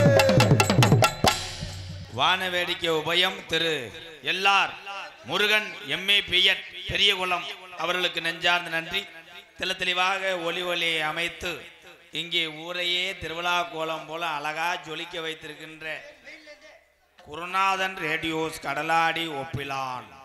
வான வேடிக்கை உபயம் திரு எல்லார் முருகன் எம்ஏ பிஎட் பெரியகுளம் அவர்களுக்கு நெஞ்சார்ந்த நன்றி தெள்ள தெளிவாக ஒளி ஒளியை அமைத்து இங்கே ஊரையே திருவிழா கோலம் போல அழகா ஜொலிக்க வைத்திருக்கின்ற குருநாதன் ரேடியோஸ் கடலாடி ஒப்பிலான்